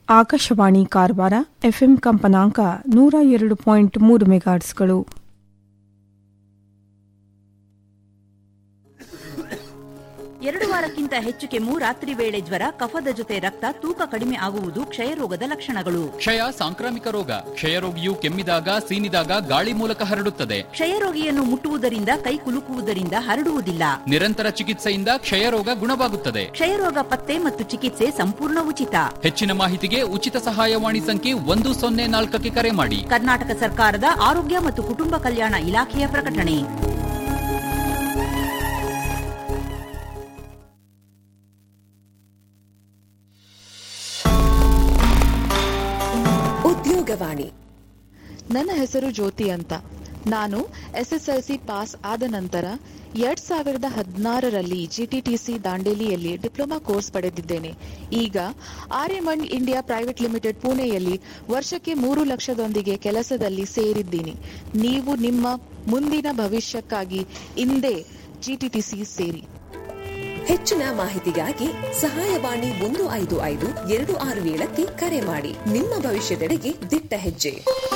Akashvani Karwar FM ಕಂಪನಾಂಕ ನೂರ ಎರಡು ಪಾಯಿಂಟ್ ಮೂರು ಮೆಗಾಟ್ಸ್ಗಳು ಎರಡು ವಾರಕ್ಕಿಂತ ಹೆಚ್ಚು ಕೆಮ್ಮು ರಾತ್ರಿ ವೇಳೆ ಜ್ವರ ಕಫದ ಜೊತೆ ರಕ್ತ ತೂಕ ಕಡಿಮೆ ಆಗುವುದು ಕ್ಷಯರೋಗದ ಲಕ್ಷಣಗಳು ಕ್ಷಯ ಸಾಂಕ್ರಾಮಿಕ ರೋಗ ಕ್ಷಯರೋಗಿಯು ಕೆಮ್ಮಿದಾಗ ಸೀನಿದಾಗ ಗಾಳಿ ಮೂಲಕ ಹರಡುತ್ತದೆ ಕ್ಷಯರೋಗಿಯನ್ನು ಮುಟ್ಟುವುದರಿಂದ ಕೈ ಕುಲುಕುವುದರಿಂದ ಹರಡುವುದಿಲ್ಲ ನಿರಂತರ ಚಿಕಿತ್ಸೆಯಿಂದ ಕ್ಷಯರೋಗ ಗುಣವಾಗುತ್ತದೆ ಕ್ಷಯರೋಗ ಪತ್ತೆ ಮತ್ತು ಚಿಕಿತ್ಸೆ ಸಂಪೂರ್ಣ ಉಚಿತ ಹೆಚ್ಚಿನ ಮಾಹಿತಿಗೆ ಉಚಿತ ಸಹಾಯವಾಣಿ ಸಂಖ್ಯೆ ಒಂದು ಸೊನ್ನೆ ನಾಲ್ಕಕ್ಕೆ ಕರೆ ಮಾಡಿ ಕರ್ನಾಟಕ ಸರ್ಕಾರದ ಆರೋಗ್ಯ ಮತ್ತು ಕುಟುಂಬ ಕಲ್ಯಾಣ ಇಲಾಖೆಯ ಪ್ರಕಟಣೆ ಉದ್ಯೋಗವಾಣಿ ನನ್ನ ಹೆಸರು ಜ್ಯೋತಿ ಅಂತ ನಾನು ಎಸ್ಎಸ್ಎಲ್ಸಿ ಪಾಸ್ ಆದ ನಂತರ ಎರಡ್ ಸಾವಿರದ ಹದಿನಾರರಲ್ಲಿ ಜಿಟಿಟಿಸಿ ದಾಂಡೇಲಿಯಲ್ಲಿ ಡಿಪ್ಲೊಮಾ ಕೋರ್ಸ್ ಪಡೆದಿದ್ದೇನೆ ಈಗ ಆರ್ಯಮಂಡ್ ಇಂಡಿಯಾ ಪ್ರೈವೇಟ್ ಲಿಮಿಟೆಡ್ ಪುಣೆಯಲ್ಲಿ ವರ್ಷಕ್ಕೆ ಮೂರು ಲಕ್ಷದೊಂದಿಗೆ ಕೆಲಸದಲ್ಲಿ ಸೇರಿದ್ದೀನಿ ನೀವು ನಿಮ್ಮ ಮುಂದಿನ ಭವಿಷ್ಯಕ್ಕಾಗಿ ಇಂದೇ ಜಿಟಿಟಿಸಿ ಸೇರಿ ಹೆಚ್ಚಿನ ಮಾಹಿತಿಗಾಗಿ ಸಹಾಯವಾಣಿ ಒಂದು ಐದು ಐದು ಎರಡು ಆರು ಏಳಕ್ಕೆ ಕರೆ ಮಾಡಿ ನಿಮ್ಮ ಭವಿಷ್ಯದೆಡೆಗೆ ದಿಟ್ಟ ಹೆಜ್ಜೆ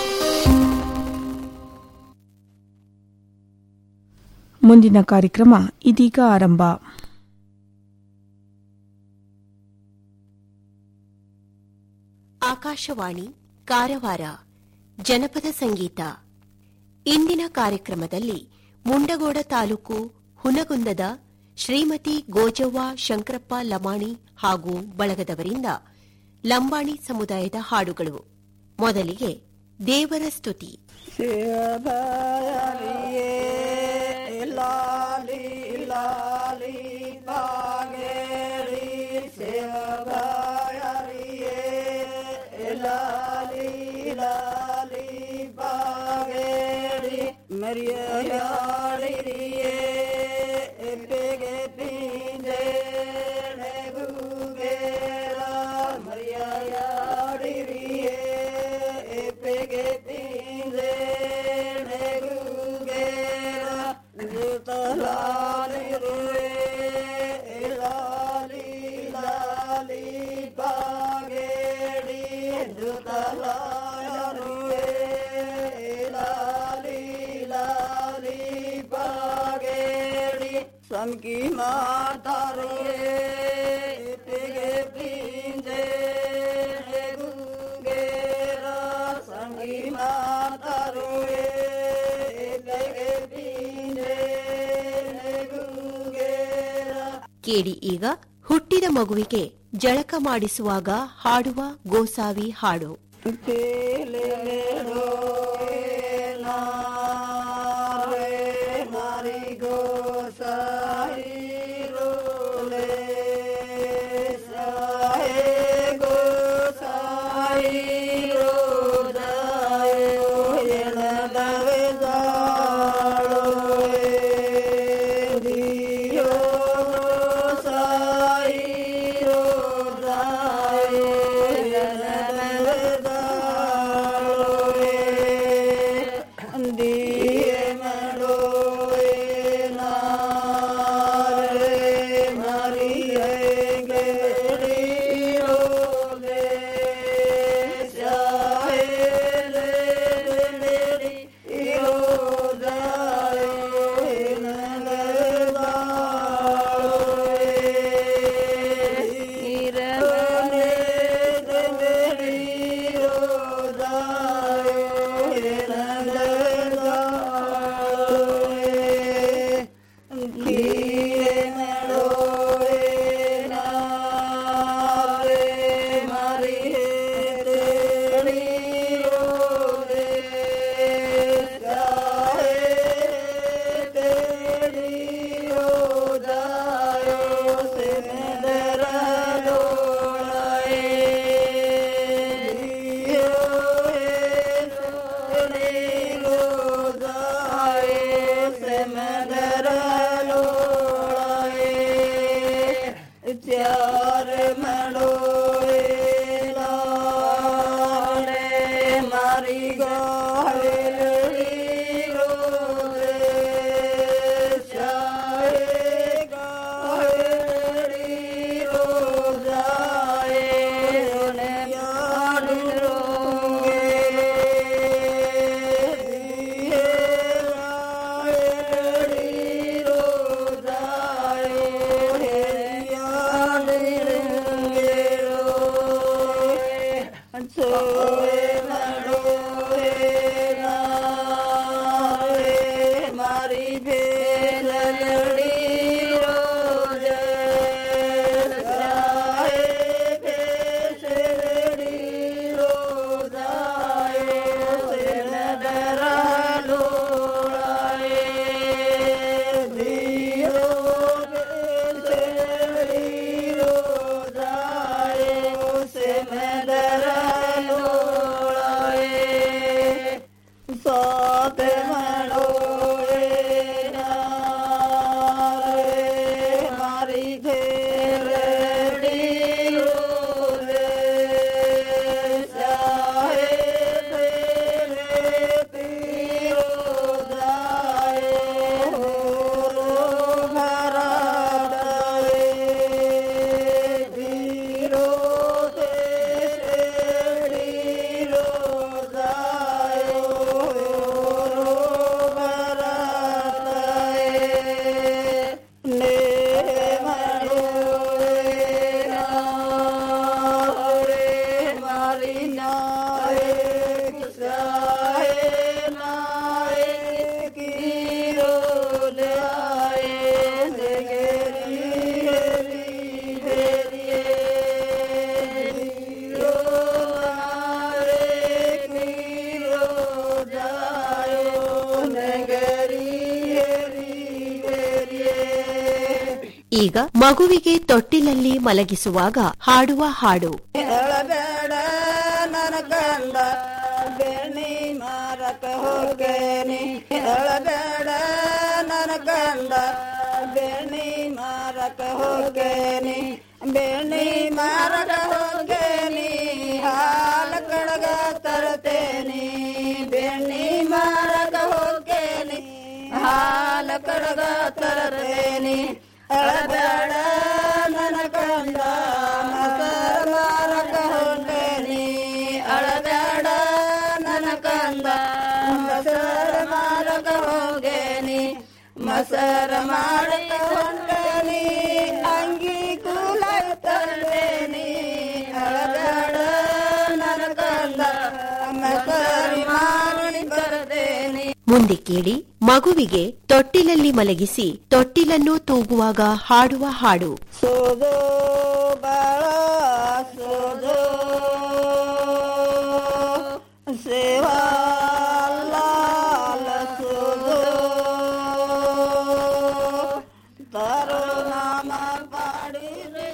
ಮುಂದಿನ ಕಾರ್ಯಕ್ರಮ ಇದೀಗ ಆರಂಭ ಆಕಾಶವಾಣಿ ಕಾರವಾರ ಜನಪದ ಸಂಗೀತ ಇಂದಿನ ಕಾರ್ಯಕ್ರಮದಲ್ಲಿ ಮುಂಡಗೋಡ ತಾಲೂಕು ಹುನಗುಂದದ ಶ್ರೀಮತಿ ಗೋಜವ್ವ ಶಂಕರಪ್ಪ ಲಮಾಣಿ ಹಾಗೂ ಬಳಗದವರಿಂದ ಲಂಬಾಣಿ ಸಮುದಾಯದ ಹಾಡುಗಳು ಮೊದಲಿಗೆ ದೇವರ ಸ್ತುತಿ ಸಮಕಿ ಮಾತಾರೋ ತೆಗೆ ಪಿಂಜೆ ಗುಂಗೇರ ಸಂಗಿ ಮಾತಾರೋ ತೆಗೆ ಪಿಂಜೆ ಗುಂಗೇರ ಕೇಳಿ ಈಗ ಹುಟ್ಟಿದ ಮಗುವಿಗೆ ಜಳಕ ಮಾಡಿಸುವಾಗ ಹಾಡುವ ಗೋಸಾವಿ ಹಾಡು ತೇಲೆ ಮೇರೋ ನಾರೆ ಮಾರಿ ಗೋ ಸಾಯಿ ರೋಲೆ ಸಾಯಿ ಗೋ ಸಾಯಿ ರೋದಾಯೋ ಎನದವೆ ಜಾಳೋ ದಿಯೋ ಸಾಯಿ ರೋದಾಯೋ ಎನದವೆ ದಿಯೆ ಮಾಡೋe ನಾರೆ ಮರಿಯೆ ಗೆರಿಯೋಲೆ ಶಾಯೆ ಲೇರಿ ಇರೋದಾಯೋ ಇರನೆ ಚಾರ ಮಾಡೋe ಲಾಲೆ ಮಾರಿ ಗೋಹಲಿ ರೋಲೆ ಶಾಯೆ ಗೋಹಲಿ ರೋಜಾಯೆ ಈಗ ಮಗುವಿಗೆ ತೊಟ್ಟಿಲಲ್ಲಿ ಮಲಗಿಸುವಾಗ ಹಾಡುವ ಹಾಡು ಹೇಳಬೇಡ ನನ್ನ ಕಂದ ಬೆಣ್ಣಿ ಮಾರಕ ಹೋಗೇನಿ ಹೇಳಬೇಡ ನನ್ನ ಕಂದ ಬೆಣ್ಣಿ ಮಾರಕ ಹೋಗೇನಿ ಬೆಣ್ಣಿ ಮಾರಕ ಹೋಗೇನಿ ಹಾಲ ಕಡಗ ತರ್ತೇನಿ ಬೆಣ್ಣಿ ಮಾರಕ ಹೋಗೇನಿ ಹಾಲ ಕಡಗ ತರ್ತೇನಿ ಹೇಳಬೇಡ ನನ್ನ ಕಂದ ಮಸರ ಮಾರಕ ಹೊಂಟೇನಿ ಅಳಬೇಡ ನನ್ನ ಕಂದ ಮಸರ ಮಾರಕ ಹೋಗೇನಿ ಮಸರ ಮಾರಕ ಹೊಂಟೇನಿ ಅಂಗಿ ಕೂಲ ತರ್ತೇನಿ ಅಳಬೇಡ ನನ್ನ ಕಂದ ಮಸರಿ ಮಾರಿ ತರ್ತೇನಿ ಮುಂದೆ ಕೇಳಿ ಮಗುವಿಗೆ ತೊಟ್ಟಿಲಲ್ಲಿ ಮಲಗಿಸಿ ತೊಟ್ಟಿಲನ್ನು ತೂಗುವಾಗ ಹಾಡುವ ಹಾಡು ಸೋದೋ ಬಾಳ ಸೋದೋ ಸೇವಾ ಲಾಲ ಸೋದೋ ತಾರೋ ನಾಮ ಪಾಡಿದೆ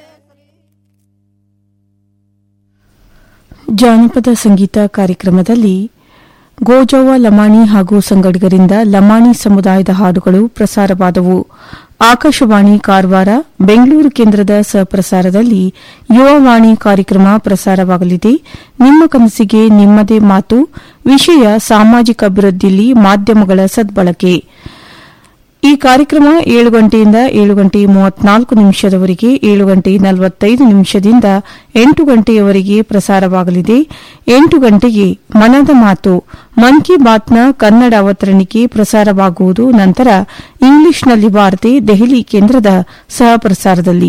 ಜಾನಪದ ಸಂಗೀತ ಕಾರ್ಯಕ್ರಮದಲ್ಲಿ ಗೋಜವ್ವ ಲಮಾಣಿ ಹಾಗೂ ಸಂಗಡಿಗರಿಂದ ಲಮಾಣಿ ಸಮುದಾಯದ ಹಾಡುಗಳು ಪ್ರಸಾರವಾದವು ಆಕಾಶವಾಣಿ ಕಾರವಾರ ಬೆಂಗಳೂರು ಕೇಂದ್ರದ ಸಹಪ್ರಸಾರದಲ್ಲಿ ಯುವವಾಣಿ ಕಾರ್ಯಕ್ರಮ ಪ್ರಸಾರವಾಗಲಿದೆ ನಿಮ್ಮ ಕನಸಿಗೆ ನಿಮ್ಮದೇ ಮಾತು ವಿಷಯ ಸಾಮಾಜಿಕ ಅಭಿವೃದ್ಧಿಯಲ್ಲಿ ಮಾಧ್ಯಮಗಳ ಸದ್ಬಳಕೆ ಈ ಕಾರ್ಯಕ್ರಮ ಏಳು ಗಂಟೆಯಿಂದ ಏಳು ಗಂಟೆ ಮೂವತ್ನಾಲ್ಕು ನಿಮಿಷದವರೆಗೆ ಏಳು ಗಂಟೆ ನಲವತ್ತೈದು ನಿಮಿಷದಿಂದ ಎಂಟು ಗಂಟೆಯವರೆಗೆ ಪ್ರಸಾರವಾಗಲಿದೆ ಎಂಟು ಗಂಟೆಗೆ ಮನದ ಮಾತು ಮನ್ ಕಿ ಬಾತ್ನ ಕನ್ನಡ ಅವತರಣಿಕೆ ಪ್ರಸಾರವಾಗುವುದು ನಂತರ ಇಂಗ್ಲಿಷ್ನಲ್ಲಿ ವಾರ್ತೆ ದೆಹಲಿ ಕೇಂದ್ರದ ಸಹ ಪ್ರಸಾರದಲ್ಲಿ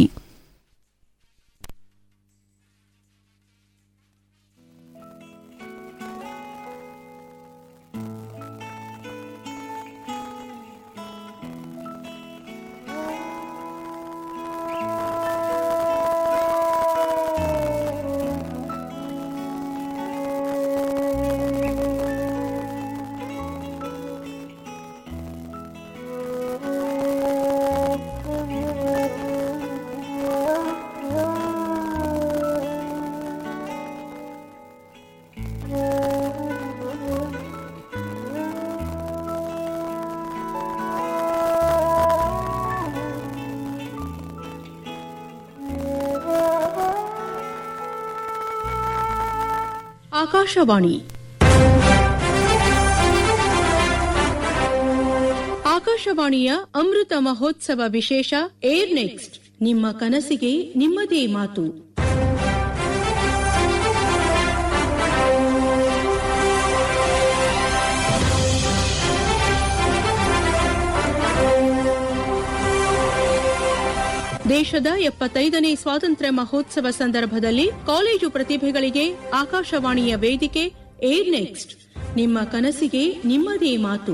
ಆಕಾಶವಾಣಿ ಆಕಾಶವಾಣಿಯ ಅಮೃತ ಮಹೋತ್ಸವ ವಿಶೇಷ ಏರ್ ನೆಕ್ಸ್ಟ್ ನಿಮ್ಮ ಕನಸಿಗೆ ನಿಮ್ಮದೇ ಮಾತು ದೇಶದ ಎಪ್ಪತ್ತೈದನೇ ಸ್ವಾತಂತ್ರ್ಯ ಮಹೋತ್ಸವ ಸಂದರ್ಭದಲ್ಲಿ ಕಾಲೇಜು ಪ್ರತಿಭೆಗಳಿಗೆ ಆಕಾಶವಾಣಿಯ ವೇದಿಕೆ ಏರ್ ನೆಕ್ಸ್ಟ್ ನಿಮ್ಮ ಕನಸಿಗೆ ನಿಮ್ಮದೇ ಮಾತು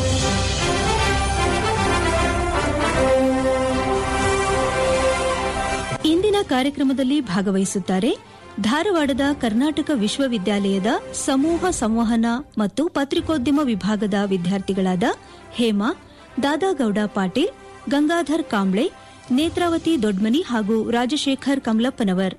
ಇಂದಿನ ಕಾರ್ಯಕ್ರಮದಲ್ಲಿ ಭಾಗವಹಿಸುತ್ತಾರೆ ಧಾರವಾಡದ ಕರ್ನಾಟಕ ವಿಶ್ವವಿದ್ಯಾಲಯದ ಸಮೂಹ ಸಂವಹನ ಮತ್ತು ಪತ್ರಿಕೋದ್ಯಮ ವಿಭಾಗದ ವಿದ್ಯಾರ್ಥಿಗಳಾದ ಹೇಮಾ ದಾದಾಗೌಡ ಪಾಟೀಲ್ ಗಂಗಾಧರ್ ಕಾಂಬ್ಳೆ ನೇತ್ರಾವತಿ ದೊಡ್ಮನಿ ಹಾಗೂ ರಾಜಶೇಖರ್ ಕಮಲಪ್ಪನವರ್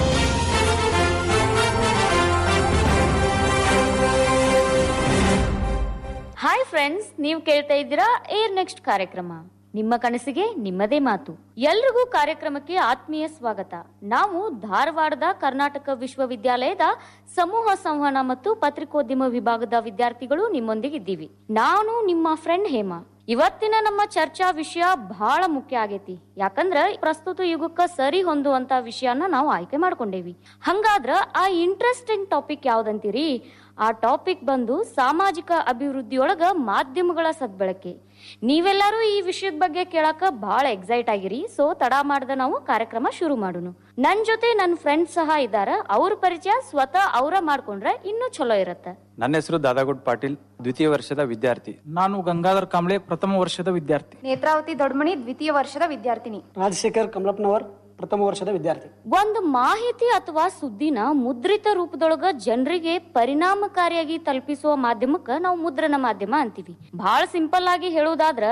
ಹಾಯ್ ಫ್ರೆಂಡ್ಸ್ ನೀವು ಕೇಳ್ತಾ ಇದ್ದೀರಾ ಏರ್ ನೆಕ್ಸ್ಟ್ ಕಾರ್ಯಕ್ರಮ ನಿಮ್ಮ ಕನಸಿಗೆ ನಿಮ್ಮದೇ ಮಾತು ಎಲ್ರಿಗೂ ಕಾರ್ಯಕ್ರಮಕ್ಕೆ ಆತ್ಮೀಯ ಸ್ವಾಗತ ನಾವು ಧಾರವಾಡದ ಕರ್ನಾಟಕ ವಿಶ್ವವಿದ್ಯಾಲಯದ ಸಮೂಹ ಸಂವಹನ ಮತ್ತು ಪತ್ರಿಕೋದ್ಯಮ ವಿಭಾಗದ ವಿದ್ಯಾರ್ಥಿಗಳು ನಿಮ್ಮೊಂದಿಗಿದ್ದೀವಿ ನಾನು ನಿಮ್ಮ ಫ್ರೆಂಡ್ ಹೇಮಾ ಇವತ್ತಿನ ನಮ್ಮ ಚರ್ಚಾ ವಿಷಯ ಬಹಳ ಮುಖ್ಯ ಆಗೈತಿ ಯಾಕಂದ್ರ ಪ್ರಸ್ತುತ ಯುಗಕ್ಕ ಸರಿ ಹೊಂದುವಂತ ವಿಷಯನ ನಾವು ಆಯ್ಕೆ ಮಾಡ್ಕೊಂಡೇವಿ ಹಂಗಾದ್ರ ಆ ಇಂಟ್ರೆಸ್ಟಿಂಗ್ ಟಾಪಿಕ್ ಯಾವ್ದಂತೀರಿ ಆ ಟಾಪಿಕ್ ಬಂದು ಸಾಮಾಜಿಕ ಅಭಿವೃದ್ಧಿಯೊಳಗ ಮಾಧ್ಯಮಗಳ ಸದ್ಬಳಕೆ ನೀವೆಲ್ಲರೂ ಈ ವಿಷಯದ ಬಗ್ಗೆ ಕೇಳಾಕ ಬಹಳ ಎಕ್ಸೈಟ್ ಆಗಿರಿ ಸೊ ತಡ ಮಾಡದ ನಾವು ಕಾರ್ಯಕ್ರಮ ಶುರು ಮಾಡೋಣ ನನ್ ಜೊತೆ ನನ್ನ ಫ್ರೆಂಡ್ ಸಹ ಇದಾರ ಅವ್ರ ಪರಿಚಯ ಸ್ವತಃ ಅವರ ಮಾಡ್ಕೊಂಡ್ರೆ ಇನ್ನೂ ಚಲೋ ಇರತ್ತೆ ನನ್ನ ಹೆಸರು ದಾದಾಗುಡ್ ಪಾಟೀಲ್ ದ್ವಿತೀಯ ವರ್ಷದ ವಿದ್ಯಾರ್ಥಿ ನಾನು ಗಂಗಾಧರ್ ಕಾಂಬ್ಳೆ ಪ್ರಥಮ ವರ್ಷದ ವಿದ್ಯಾರ್ಥಿ ನೇತ್ರಾವತಿ ದೊಡ್ಮಣಿ ದ್ವಿತೀಯ ವರ್ಷದ ವಿದ್ಯಾರ್ಥಿನಿ ರಾಜಶೇಖರ್ ಕಮಲಪ್ಪನವರ್ ಪ್ರಥಮ ವರ್ಷದ ವಿದ್ಯಾರ್ಥಿ ಒಂದು ಮಾಹಿತಿ ಅಥವಾ ಸುದ್ದಿನ ಮುದ್ರಿತ ರೂಪದೊಳಗ ಜನರಿಗೆ ಪರಿಣಾಮಕಾರಿಯಾಗಿ ತಲುಪಿಸುವ ಮಾಧ್ಯಮಕ್ಕ ನಾವು ಮುದ್ರಣ ಮಾಧ್ಯಮ ಅಂತೀವಿ ಬಹಳ ಸಿಂಪಲ್ ಆಗಿ ಹೇಳುವುದಾದ್ರ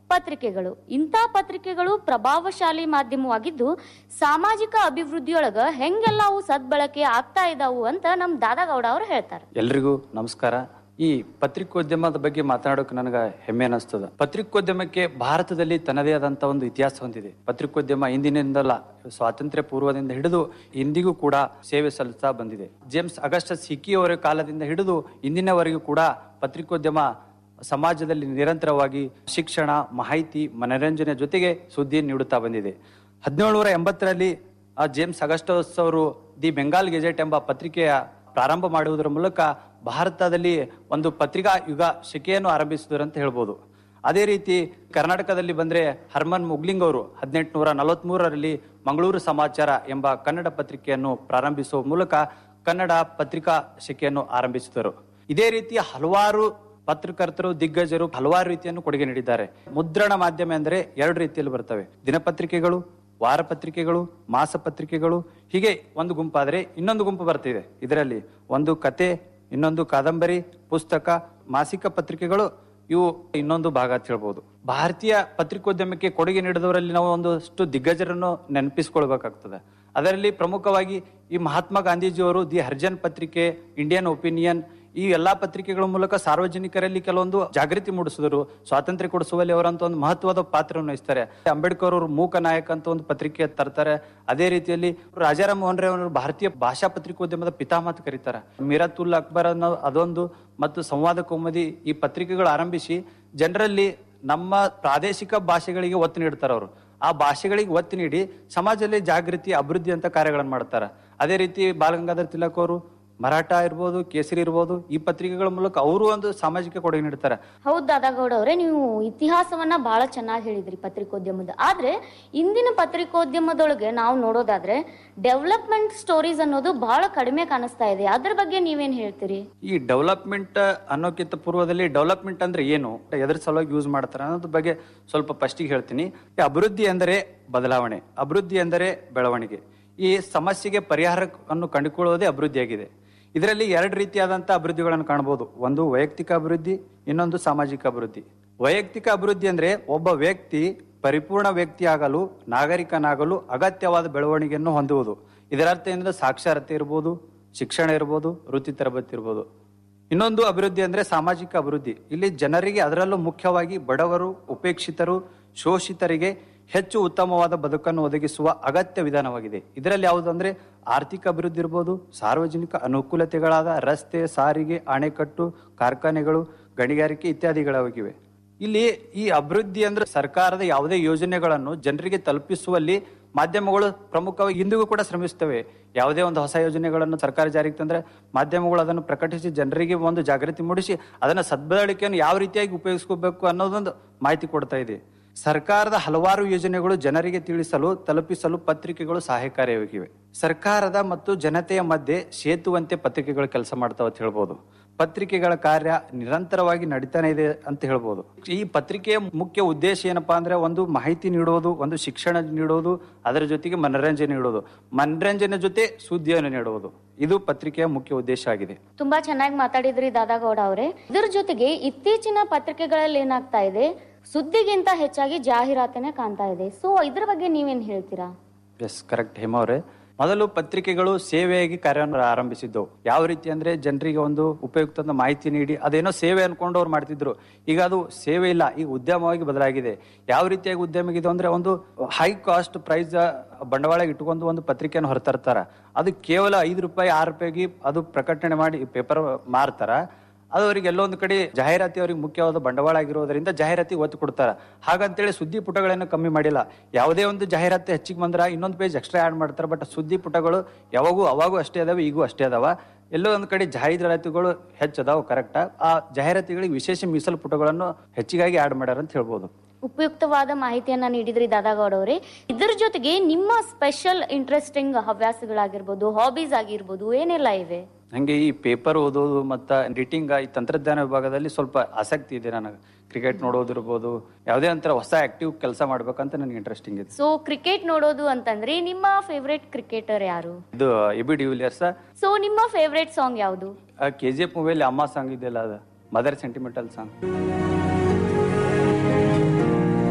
ಪತ್ರಿಕೆಗಳು ಇಂಥ ಪತ್ರಿಕೆಗಳು ಪ್ರಭಾವಶಾಲಿ ಮಾಧ್ಯಮವಾಗಿದ್ದು ಸಾಮಾಜಿಕ ಅಭಿವೃದ್ಧಿಯೊಳಗ ಹೆಂಗೆಲ್ಲ ಅವು ಸದ್ಬಳಕೆ ಆಗ್ತಾ ಇದಾವು ಅಂತ ನಮ್ ದಾದಾಗೌಡ ಅವ್ರು ಹೇಳ್ತಾರೆ ಎಲ್ರಿಗೂ ನಮಸ್ಕಾರ ಈ ಪತ್ರಿಕೋದ್ಯಮದ ಬಗ್ಗೆ ಮಾತನಾಡೋಕೆ ನನಗೆ ಹೆಮ್ಮೆ ಅನಿಸ್ತದ ಪತ್ರಿಕೋದ್ಯಮಕ್ಕೆ ಭಾರತದಲ್ಲಿ ತನ್ನದೇ ಆದಂತ ಒಂದು ಇತಿಹಾಸ ಹೊಂದಿದೆ ಪತ್ರಿಕೋದ್ಯಮ ಇಂದಿನಿಂದಲ್ಲ ಸ್ವಾತಂತ್ರ್ಯ ಪೂರ್ವದಿಂದ ಹಿಡಿದು ಇಂದಿಗೂ ಕೂಡ ಸೇವೆ ಸಲ್ಲಿಸ್ತಾ ಬಂದಿದೆ ಜೇಮ್ಸ್ ಅಗಸ್ಟಸ್ ಹಿಕ್ಕಿ ಅವರ ಕಾಲದಿಂದ ಹಿಡಿದು ಇಂದಿನವರೆಗೂ ಕೂಡ ಪತ್ರಿಕೋದ್ಯಮ ಸಮಾಜದಲ್ಲಿ ನಿರಂತರವಾಗಿ ಶಿಕ್ಷಣ ಮಾಹಿತಿ ಮನರಂಜನೆ ಜೊತೆಗೆ ಸುದ್ದಿಯನ್ನು ನೀಡುತ್ತಾ ಬಂದಿದೆ ಹದಿನೇಳುನೂರ ಎಂಬತ್ತರಲ್ಲಿ ಆ ಜೇಮ್ಸ್ ಅಗಸ್ಟಸ್ ಅವರು ದಿ ಬೆಂಗಾಲ್ ಗೆಜೆಟ್ ಎಂಬ ಪತ್ರಿಕೆಯ ಪ್ರಾರಂಭ ಮಾಡುವುದರ ಮೂಲಕ ಭಾರತದಲ್ಲಿ ಒಂದು ಪತ್ರಿಕಾ ಯುಗ ಶಿಕೆಯನ್ನು ಆರಂಭಿಸಿದರು ಅಂತ ಹೇಳ್ಬೋದು ಅದೇ ರೀತಿ ಕರ್ನಾಟಕದಲ್ಲಿ ಬಂದ್ರೆ ಹರ್ಮನ್ ಮುಗ್ಲಿಂಗ್ ಅವರು ಹದಿನೆಂಟುನೂರ ನಲವತ್ಮೂರರಲ್ಲಿ ಮಂಗಳೂರು ಸಮಾಚಾರ ಎಂಬ ಕನ್ನಡ ಪತ್ರಿಕೆಯನ್ನು ಪ್ರಾರಂಭಿಸುವ ಮೂಲಕ ಕನ್ನಡ ಪತ್ರಿಕಾ ಶಿಕೆಯನ್ನು ಆರಂಭಿಸಿದರು ಇದೇ ರೀತಿ ಹಲವಾರು ಪತ್ರಕರ್ತರು ದಿಗ್ಗಜರು ಹಲವಾರು ರೀತಿಯನ್ನು ಕೊಡುಗೆ ನೀಡಿದ್ದಾರೆ ಮುದ್ರಣ ಮಾಧ್ಯಮ ಎಂದರೆ ಎರಡು ರೀತಿಯಲ್ಲಿ ಬರ್ತವೆ ದಿನಪತ್ರಿಕೆಗಳು ವಾರ ಪತ್ರಿಕೆಗಳು ಮಾಸ ಪತ್ರಿಕೆಗಳು ಹೀಗೆ ಒಂದು ಗುಂಪಾದರೆ ಇನ್ನೊಂದು ಗುಂಪು ಬರ್ತಿದೆ ಇದರಲ್ಲಿ ಒಂದು ಕತೆ ಇನ್ನೊಂದು ಕಾದಂಬರಿ ಪುಸ್ತಕ ಮಾಸಿಕ ಪತ್ರಿಕೆಗಳು ಇವು ಇನ್ನೊಂದು ಭಾಗ ಅಂತ ಹೇಳ್ಬೋದು ಭಾರತೀಯ ಪತ್ರಿಕೋದ್ಯಮಕ್ಕೆ ಕೊಡುಗೆ ನೀಡಿದವರಲ್ಲಿ ನಾವು ಒಂದಷ್ಟು ದಿಗ್ಗಜರನ್ನು ನೆನಪಿಸಿಕೊಳ್ಬೇಕಾಗ್ತದೆ ಅದರಲ್ಲಿ ಪ್ರಮುಖವಾಗಿ ಈ ಮಹಾತ್ಮ ಗಾಂಧೀಜಿಯವರು ದಿ ಹರ್ಜನ್ ಪತ್ರಿಕೆ ಇಂಡಿಯನ್ ಒಪಿನಿಯನ್ ಈ ಎಲ್ಲಾ ಪತ್ರಿಕೆಗಳ ಮೂಲಕ ಸಾರ್ವಜನಿಕರಲ್ಲಿ ಕೆಲವೊಂದು ಜಾಗೃತಿ ಮೂಡಿಸಿದರು ಸ್ವಾತಂತ್ರ್ಯ ಕೊಡಿಸುವಲ್ಲಿ ಅವರಂತ ಒಂದು ಮಹತ್ವದ ಪಾತ್ರವನ್ನು ವಹಿಸ್ತಾರೆ ಅಂಬೇಡ್ಕರ್ ಅವರು ಮೂಕ ನಾಯಕ ಅಂತ ಒಂದು ಪತ್ರಿಕೆ ತರ್ತಾರೆ ಅದೇ ರೀತಿಯಲ್ಲಿ ರಾಜಾರಾಮ್ ಮೋಹನ್ ರಾಯ್ ಅವರು ಭಾರತೀಯ ಭಾಷಾ ಪತ್ರಿಕೋದ್ಯಮದ ಪಿತಾಮಹ ಅಂತ ಕರೀತಾರೆ ಮೀರಾತುಲ್ ಅಕ್ಬರ್ ಅನ್ನೋ ಅದೊಂದು ಮತ್ತು ಸಂವಾದ ಕೌಮದಿ ಈ ಪತ್ರಿಕೆಗಳು ಆರಂಭಿಸಿ ಜನರಲ್ಲಿ ನಮ್ಮ ಪ್ರಾದೇಶಿಕ ಭಾಷೆಗಳಿಗೆ ಒತ್ತು ನೀಡ್ತಾರೆ ಅವರು ಆ ಭಾಷೆಗಳಿಗೆ ಒತ್ತು ನೀಡಿ ಸಮಾಜದಲ್ಲಿ ಜಾಗೃತಿ ಅಭಿವೃದ್ಧಿ ಅಂತ ಕಾರ್ಯಗಳನ್ನು ಮಾಡ್ತಾರೆ ಅದೇ ರೀತಿ ಬಾಲಗಂಗಾಧರ್ ತಿಲಕ್ ಅವರು ಮರಾಠ ಇರ್ಬೋದು ಕೇಸರಿ ಇರ್ಬೋದು ಈ ಪತ್ರಿಕೆಗಳ ಮೂಲಕ ಅವರು ಒಂದು ಸಾಮಾಜಿಕ ಕೊಡುಗೆ ನೀಡ್ತಾರೆ ಹೌದ್ ದಾದಾಗೌಡ ಅವರೇ ನೀವು ಇತಿಹಾಸವನ್ನ ಬಹಳ ಚೆನ್ನಾಗಿ ಹೇಳಿದ್ರಿ ಪತ್ರಿಕೋದ್ಯಮದ ಆದ್ರೆ ಇಂದಿನ ಪತ್ರಿಕೋದ್ಯಮದೊಳಗೆ ನಾವು ನೋಡೋದಾದ್ರೆ ಡೆವಲಪ್ಮೆಂಟ್ ಸ್ಟೋರೀಸ್ ಅನ್ನೋದು ಬಹಳ ಕಡಿಮೆ ಕಾಣಿಸ್ತಾ ಇದೆ ಅದ್ರ ಬಗ್ಗೆ ನೀವೇನ್ ಹೇಳ್ತೀರಿ ಈ ಡೆವಲಪ್ಮೆಂಟ್ ಅನ್ನೋಕ್ಕಿಂತ ಪೂರ್ವದಲ್ಲಿ ಡೆವಲಪ್ಮೆಂಟ್ ಅಂದ್ರೆ ಏನು ಎದ್ರ ಸಲುವಾಗಿ ಯೂಸ್ ಮಾಡ್ತಾರೆ ಅನ್ನೋದ್ರ ಬಗ್ಗೆ ಸ್ವಲ್ಪ ಫಸ್ಟಿಗೆ ಹೇಳ್ತೀನಿ ಈ ಅಭಿವೃದ್ಧಿ ಎಂದರೆ ಬದಲಾವಣೆ ಅಭಿವೃದ್ಧಿ ಎಂದರೆ ಬೆಳವಣಿಗೆ ಈ ಸಮಸ್ಯೆಗೆ ಪರಿಹಾರವನ್ನು ಕಂಡುಕೊಳ್ಳುವುದೇ ಅಭಿವೃದ್ಧಿಯಾಗಿದೆ ಇದರಲ್ಲಿ ಎರಡು ರೀತಿಯಾದಂತಹ ಅಭಿವೃದ್ಧಿಗಳನ್ನು ಕಾಣಬಹುದು ಒಂದು ವೈಯಕ್ತಿಕ ಅಭಿವೃದ್ಧಿ ಇನ್ನೊಂದು ಸಾಮಾಜಿಕ ಅಭಿವೃದ್ಧಿ ವೈಯಕ್ತಿಕ ಅಭಿವೃದ್ಧಿ ಅಂದ್ರೆ ಒಬ್ಬ ವ್ಯಕ್ತಿ ಪರಿಪೂರ್ಣ ವ್ಯಕ್ತಿ ಆಗಲು ನಾಗರಿಕನಾಗಲು ಅಗತ್ಯವಾದ ಬೆಳವಣಿಗೆಯನ್ನು ಹೊಂದುವುದು ಇದರರ್ಥ ಏನಂದ್ರೆ ಸಾಕ್ಷರತೆ ಇರ್ಬೋದು ಶಿಕ್ಷಣ ಇರ್ಬೋದು ವೃತ್ತಿ ತರಬೇತಿ ಇರ್ಬೋದು ಇನ್ನೊಂದು ಅಭಿವೃದ್ಧಿ ಅಂದ್ರೆ ಸಾಮಾಜಿಕ ಅಭಿವೃದ್ಧಿ ಇಲ್ಲಿ ಜನರಿಗೆ ಅದರಲ್ಲೂ ಮುಖ್ಯವಾಗಿ ಬಡವರು ಉಪೇಕ್ಷಿತರು ಶೋಷಿತರಿಗೆ ಹೆಚ್ಚು ಉತ್ತಮವಾದ ಬದುಕನ್ನು ಒದಗಿಸುವ ಅಗತ್ಯ ವಿಧಾನವಾಗಿದೆ ಇದರಲ್ಲಿ ಯಾವುದು ಅಂದ್ರೆ ಆರ್ಥಿಕ ಅಭಿವೃದ್ಧಿ ಇರ್ಬೋದು ಸಾರ್ವಜನಿಕ ಅನುಕೂಲತೆಗಳಾದ ರಸ್ತೆ ಸಾರಿಗೆ ಅಣೆಕಟ್ಟು ಕಾರ್ಖಾನೆಗಳು ಗಣಿಗಾರಿಕೆ ಇತ್ಯಾದಿಗಳಾಗಿವೆ ಇಲ್ಲಿ ಈ ಅಭಿವೃದ್ಧಿ ಅಂದ್ರೆ ಸರ್ಕಾರದ ಯಾವುದೇ ಯೋಜನೆಗಳನ್ನು ಜನರಿಗೆ ತಲುಪಿಸುವಲ್ಲಿ ಮಾಧ್ಯಮಗಳು ಪ್ರಮುಖವಾಗಿ ಇಂದಿಗೂ ಕೂಡ ಶ್ರಮಿಸ್ತವೆ ಯಾವುದೇ ಒಂದು ಹೊಸ ಯೋಜನೆಗಳನ್ನು ಸರ್ಕಾರ ಜಾರಿಗೆ ತಂದ್ರೆ ಮಾಧ್ಯಮಗಳು ಅದನ್ನು ಪ್ರಕಟಿಸಿ ಜನರಿಗೆ ಒಂದು ಜಾಗೃತಿ ಮೂಡಿಸಿ ಅದನ್ನ ಸದ್ಬಳಕೆಯನ್ನು ಯಾವ ರೀತಿಯಾಗಿ ಉಪಯೋಗಿಸ್ಕೋಬೇಕು ಅನ್ನೋದೊಂದು ಮಾಹಿತಿ ಕೊಡ್ತಾ ಇದೆ ಸರ್ಕಾರದ ಹಲವಾರು ಯೋಜನೆಗಳು ಜನರಿಗೆ ತಿಳಿಸಲು ತಲುಪಿಸಲು ಪತ್ರಿಕೆಗಳು ಸಹಾಯಕಾರಿಯಾಗಿವೆ ಸರ್ಕಾರದ ಮತ್ತು ಜನತೆಯ ಮಧ್ಯೆ ಸೇತುವಂತೆ ಪತ್ರಿಕೆಗಳು ಕೆಲಸ ಮಾಡ್ತಾವ ಅಂತ ಹೇಳ್ಬೋದು ಪತ್ರಿಕೆಗಳ ಕಾರ್ಯ ನಿರಂತರವಾಗಿ ನಡೀತಾನೆ ಇದೆ ಅಂತ ಹೇಳ್ಬೋದು ಈ ಪತ್ರಿಕೆಯ ಮುಖ್ಯ ಉದ್ದೇಶ ಏನಪ್ಪಾ ಅಂದ್ರೆ ಒಂದು ಮಾಹಿತಿ ನೀಡೋದು ಒಂದು ಶಿಕ್ಷಣ ನೀಡೋದು ಅದರ ಜೊತೆಗೆ ಮನರಂಜನೆ ನೀಡೋದು ಮನರಂಜನೆ ಜೊತೆ ಸುದ್ದಿಯನ್ನು ನೀಡುವುದು ಇದು ಪತ್ರಿಕೆಯ ಮುಖ್ಯ ಉದ್ದೇಶ ಆಗಿದೆ ತುಂಬಾ ಚೆನ್ನಾಗಿ ಮಾತಾಡಿದ್ರಿ ದಾದಾಗೌಡ ಅವರೇ ಇದ್ರ ಜೊತೆಗೆ ಇತ್ತೀಚಿನ ಪತ್ರಿಕೆಗಳಲ್ಲಿ ಏನಾಗ್ತಾ ಇದೆ ಸುದ್ದಿಗಿಂತ ಹೆಚ್ಚಾಗಿ ಜಾಹೀರಾತನೇ ಕಾಣ್ತಾ ಇದೆ ಸೊ ಇದ್ರ ಬಗ್ಗೆ ನೀವೇನ್ ಹೇಳ್ತೀರಾ ಎಸ್ ಕರೆಕ್ಟ್ ಹೇಮ ಅವರೇ ಮೊದಲು ಪತ್ರಿಕೆಗಳು ಸೇವೆಯಾಗಿ ಕಾರ್ಯವನ್ನು ಆರಂಭಿಸಿದ್ದವು ಯಾವ ರೀತಿ ಅಂದ್ರೆ ಜನರಿಗೆ ಒಂದು ಉಪಯುಕ್ತದ ಮಾಹಿತಿ ನೀಡಿ ಅದೇನೋ ಸೇವೆ ಅನ್ಕೊಂಡು ಅವ್ರು ಮಾಡ್ತಿದ್ರು ಈಗ ಅದು ಸೇವೆ ಇಲ್ಲ ಈಗ ಉದ್ಯಮವಾಗಿ ಬದಲಾಗಿದೆ ಯಾವ ರೀತಿಯಾಗಿ ಉದ್ಯಮ ಇದೆ ಅಂದ್ರೆ ಒಂದು ಹೈ ಕಾಸ್ಟ್ ಪ್ರೈಸ್ ಬಂಡವಾಳ ಇಟ್ಕೊಂಡು ಒಂದು ಪತ್ರಿಕೆಯನ್ನು ಹೊರತರ್ತಾರ ಅದು ಕೇವಲ ಐದು ರೂಪಾಯಿ ಆರು ರೂಪಾಯಿಗೆ ಅದು ಪ್ರಕಟಣೆ ಮಾಡಿ ಪೇಪರ್ ಮಾರ್ತಾರ ಅದು ಅವರಿಗೆ ಎಲ್ಲೊಂದು ಕಡೆ ಜಾಹೀರಾತಿ ಅವರಿಗೆ ಮುಖ್ಯವಾದ ಬಂಡವಾಳ ಆಗಿರೋದ್ರಿಂದ ಜಾಹೀರಾತಿ ಒತ್ತು ಕೊಡ್ತಾರ ಹಾಗಂತೇಳಿ ಸುದ್ದಿ ಪುಟಗಳನ್ನು ಕಮ್ಮಿ ಮಾಡಿಲ್ಲ ಯಾವುದೇ ಒಂದು ಜಾಹೀರಾತು ಹೆಚ್ಚಿಗೆ ಬಂದ್ರ ಇನ್ನೊಂದು ಪೇಜ್ ಎಕ್ಸ್ಟ್ರಾ ಆಡ್ ಮಾಡ್ತಾರೆ ಬಟ್ ಸುದ್ದಿ ಪುಟಗಳು ಯಾವಾಗೂ ಅವಾಗೂ ಅಷ್ಟೇ ಅದಾವ ಈಗೂ ಅಷ್ಟೇ ಅದಾವ ಎಲ್ಲೋ ಒಂದು ಕಡೆ ಜಾಹೀರಾತುಗಳು ಹೆಚ್ಚದಾವ ಕರೆಕ್ಟ್ ಆ ಜಾಹೀರಾತುಗಳಿಗೆ ವಿಶೇಷ ಮೀಸಲು ಪುಟಗಳನ್ನು ಹೆಚ್ಚಿಗಾಗಿ ಆಡ್ ಮಾಡ್ಯಾರ ಅಂತ ಹೇಳ್ಬೋದು ಉಪಯುಕ್ತವಾದ ಮಾಹಿತಿಯನ್ನ ನೀಡಿದ್ರಿ ದಾದಾಗೌಡ ಅವರೇ ಇದ್ರ ಜೊತೆಗೆ ನಿಮ್ಮ ಸ್ಪೆಷಲ್ ಇಂಟ್ರೆಸ್ಟಿಂಗ್ ಹವ್ಯಾಸಗಳಾಗಿರ್ಬೋದು ಹಾಬೀಸ್ ಆಗಿರ್ಬೋದು ಏನೆಲ್ಲ ಇವೆ ನಂಗೆ ಈ ಪೇಪರ್ ಓದೋದು ಮತ್ತು ಎಡಿಟಿಂಗ್ ಈ ತಂತ್ರಜ್ಞಾನ ವಿಭಾಗದಲ್ಲಿ ಸ್ವಲ್ಪ ಆಸಕ್ತಿ ಇದೆ ನನಗೆ ಕ್ರಿಕೆಟ್ ನೋಡೋದಿರ್ಬೋದು ಯಾವುದೇ ಒಂಥರ ಹೊಸ ಆಕ್ಟಿವ್ ಕೆಲಸ ಮಾಡ್ಬೇಕಂತ ನನಗೆ ಇಂಟ್ರೆಸ್ಟಿಂಗ್ ಇದೆ ಸೊ ಕ್ರಿಕೆಟ್ ನೋಡೋದು ಅಂತಂದ್ರೆ ನಿಮ್ಮ ಫೇವ್ರೆಟ್ ಕ್ರಿಕೆಟರ್ ಯಾರು ಇದು ಎ ಬಿ ಡಿವಿಲಿಯರ್ಸ್ ಸೊ ನಿಮ್ಮ ಫೇವ್ರೆಟ್ ಸಾಂಗ್ ಯಾವುದು ಕೆ ಜಿ ಎಫ್ ಮೂವಿಯಲ್ಲಿ ಅಮ್ಮ ಸಾಂಗ್ ಇದೆಯಲ್ಲ ಅದು ಮದರ್ ಸೆಂಟಿಮೆಂಟಲ್ ಸಾಂಗ್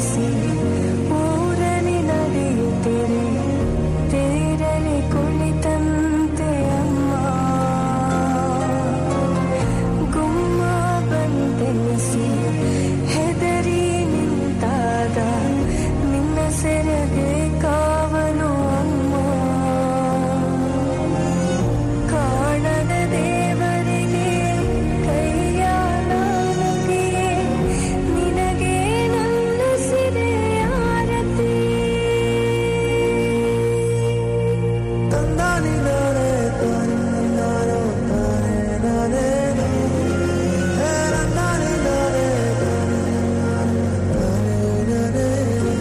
ನೆನೆಸಿ ಊರಲಿ ನಡೆಯುತ್ತಿರೆ ತೇರಲಿ ಕುಳಿತಂತೆ ಅಮ್ಮ ಗುಮ್ಮ ಬಂದೆನಿಸಿ ಹೆದರಿ ನಿಂತಾಗ ನಿನ್ನ ಸೆರಗೆ ಕಾವಲು ಅಮ್ಮ ಕಾಣದ ದೇವರಿಗೆ ಕೈಯ ನಾನುಗಿಯೇ ನಿನಗೆ ನನ್ನ ಸಿರೆ ಆರತಿ ತಂದಾನಿ ನಾನೇ ತಾನೇ ನಾನೋ ತಾನೇ ನಾನೇ ಹೇ ನಂದಾನಿ ನಾನೇ ತಾನೇ ನಾನೇ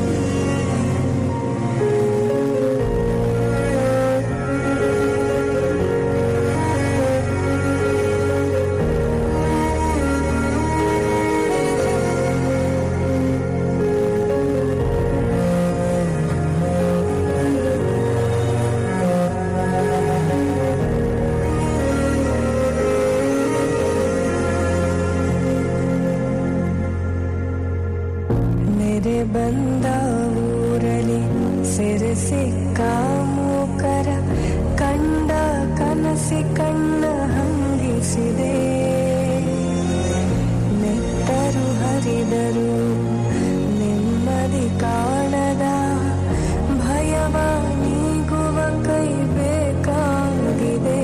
ನೆರೆ ಬಂದ ಊರಲಿ ಸೆರೆ ಸಿಕ್ಕ ಮೂಕರ ಕಂಡ ಕನಸಿ ಕಣ್ಣ ಹಂಗಿಸಿದೆ ನೆತ್ತರು ಹರಿದರು ನೆಮ್ಮದಿ ಕಾಣದ ಭಯವ ನೀಗುವ ಕೈ ಬೇಕಾಗಿದೆ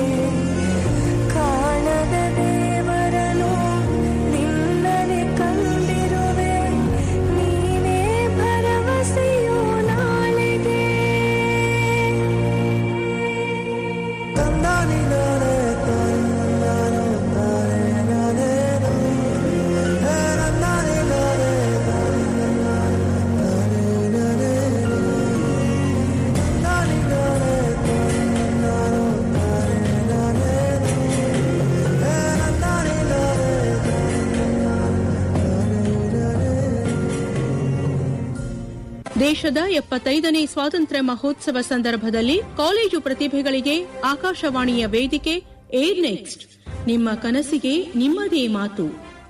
ಕಾಣದ ದೇವರನು ನಿನ್ನನೆ ಕಂಡಿರುವೆ ನೀನೇ ಭರವಸೆಯೋ ನಾಳೆಗೆ ತಂದಾನಿ ನಾನೇ ತಾನು ತಾನೇ ನಾನೇ ಹೇ ನಂದಾನಿ ನಾನೇ ತಾನೇ ನಾನೇ ತಂದಾನಿ ನಾನೇ ತಾನು ತಾನೇ ನಾನೇ ಹೇ ನಂದಾನಿ ದೇಶದ ಎಪ್ಪತ್ತೈದನೇ ಸ್ವಾತಂತ್ರ್ಯ ಮಹೋತ್ಸವ ಸಂದರ್ಭದಲ್ಲಿ ಕಾಲೇಜು ಪ್ರತಿಭೆಗಳಿಗೆ ಆಕಾಶವಾಣಿಯ ವೇದಿಕೆ ಏರ್ ನೆಕ್ಸ್ಟ್ ನಿಮ್ಮ ಕನಸಿಗೆ ನಿಮ್ಮದೇ ಮಾತು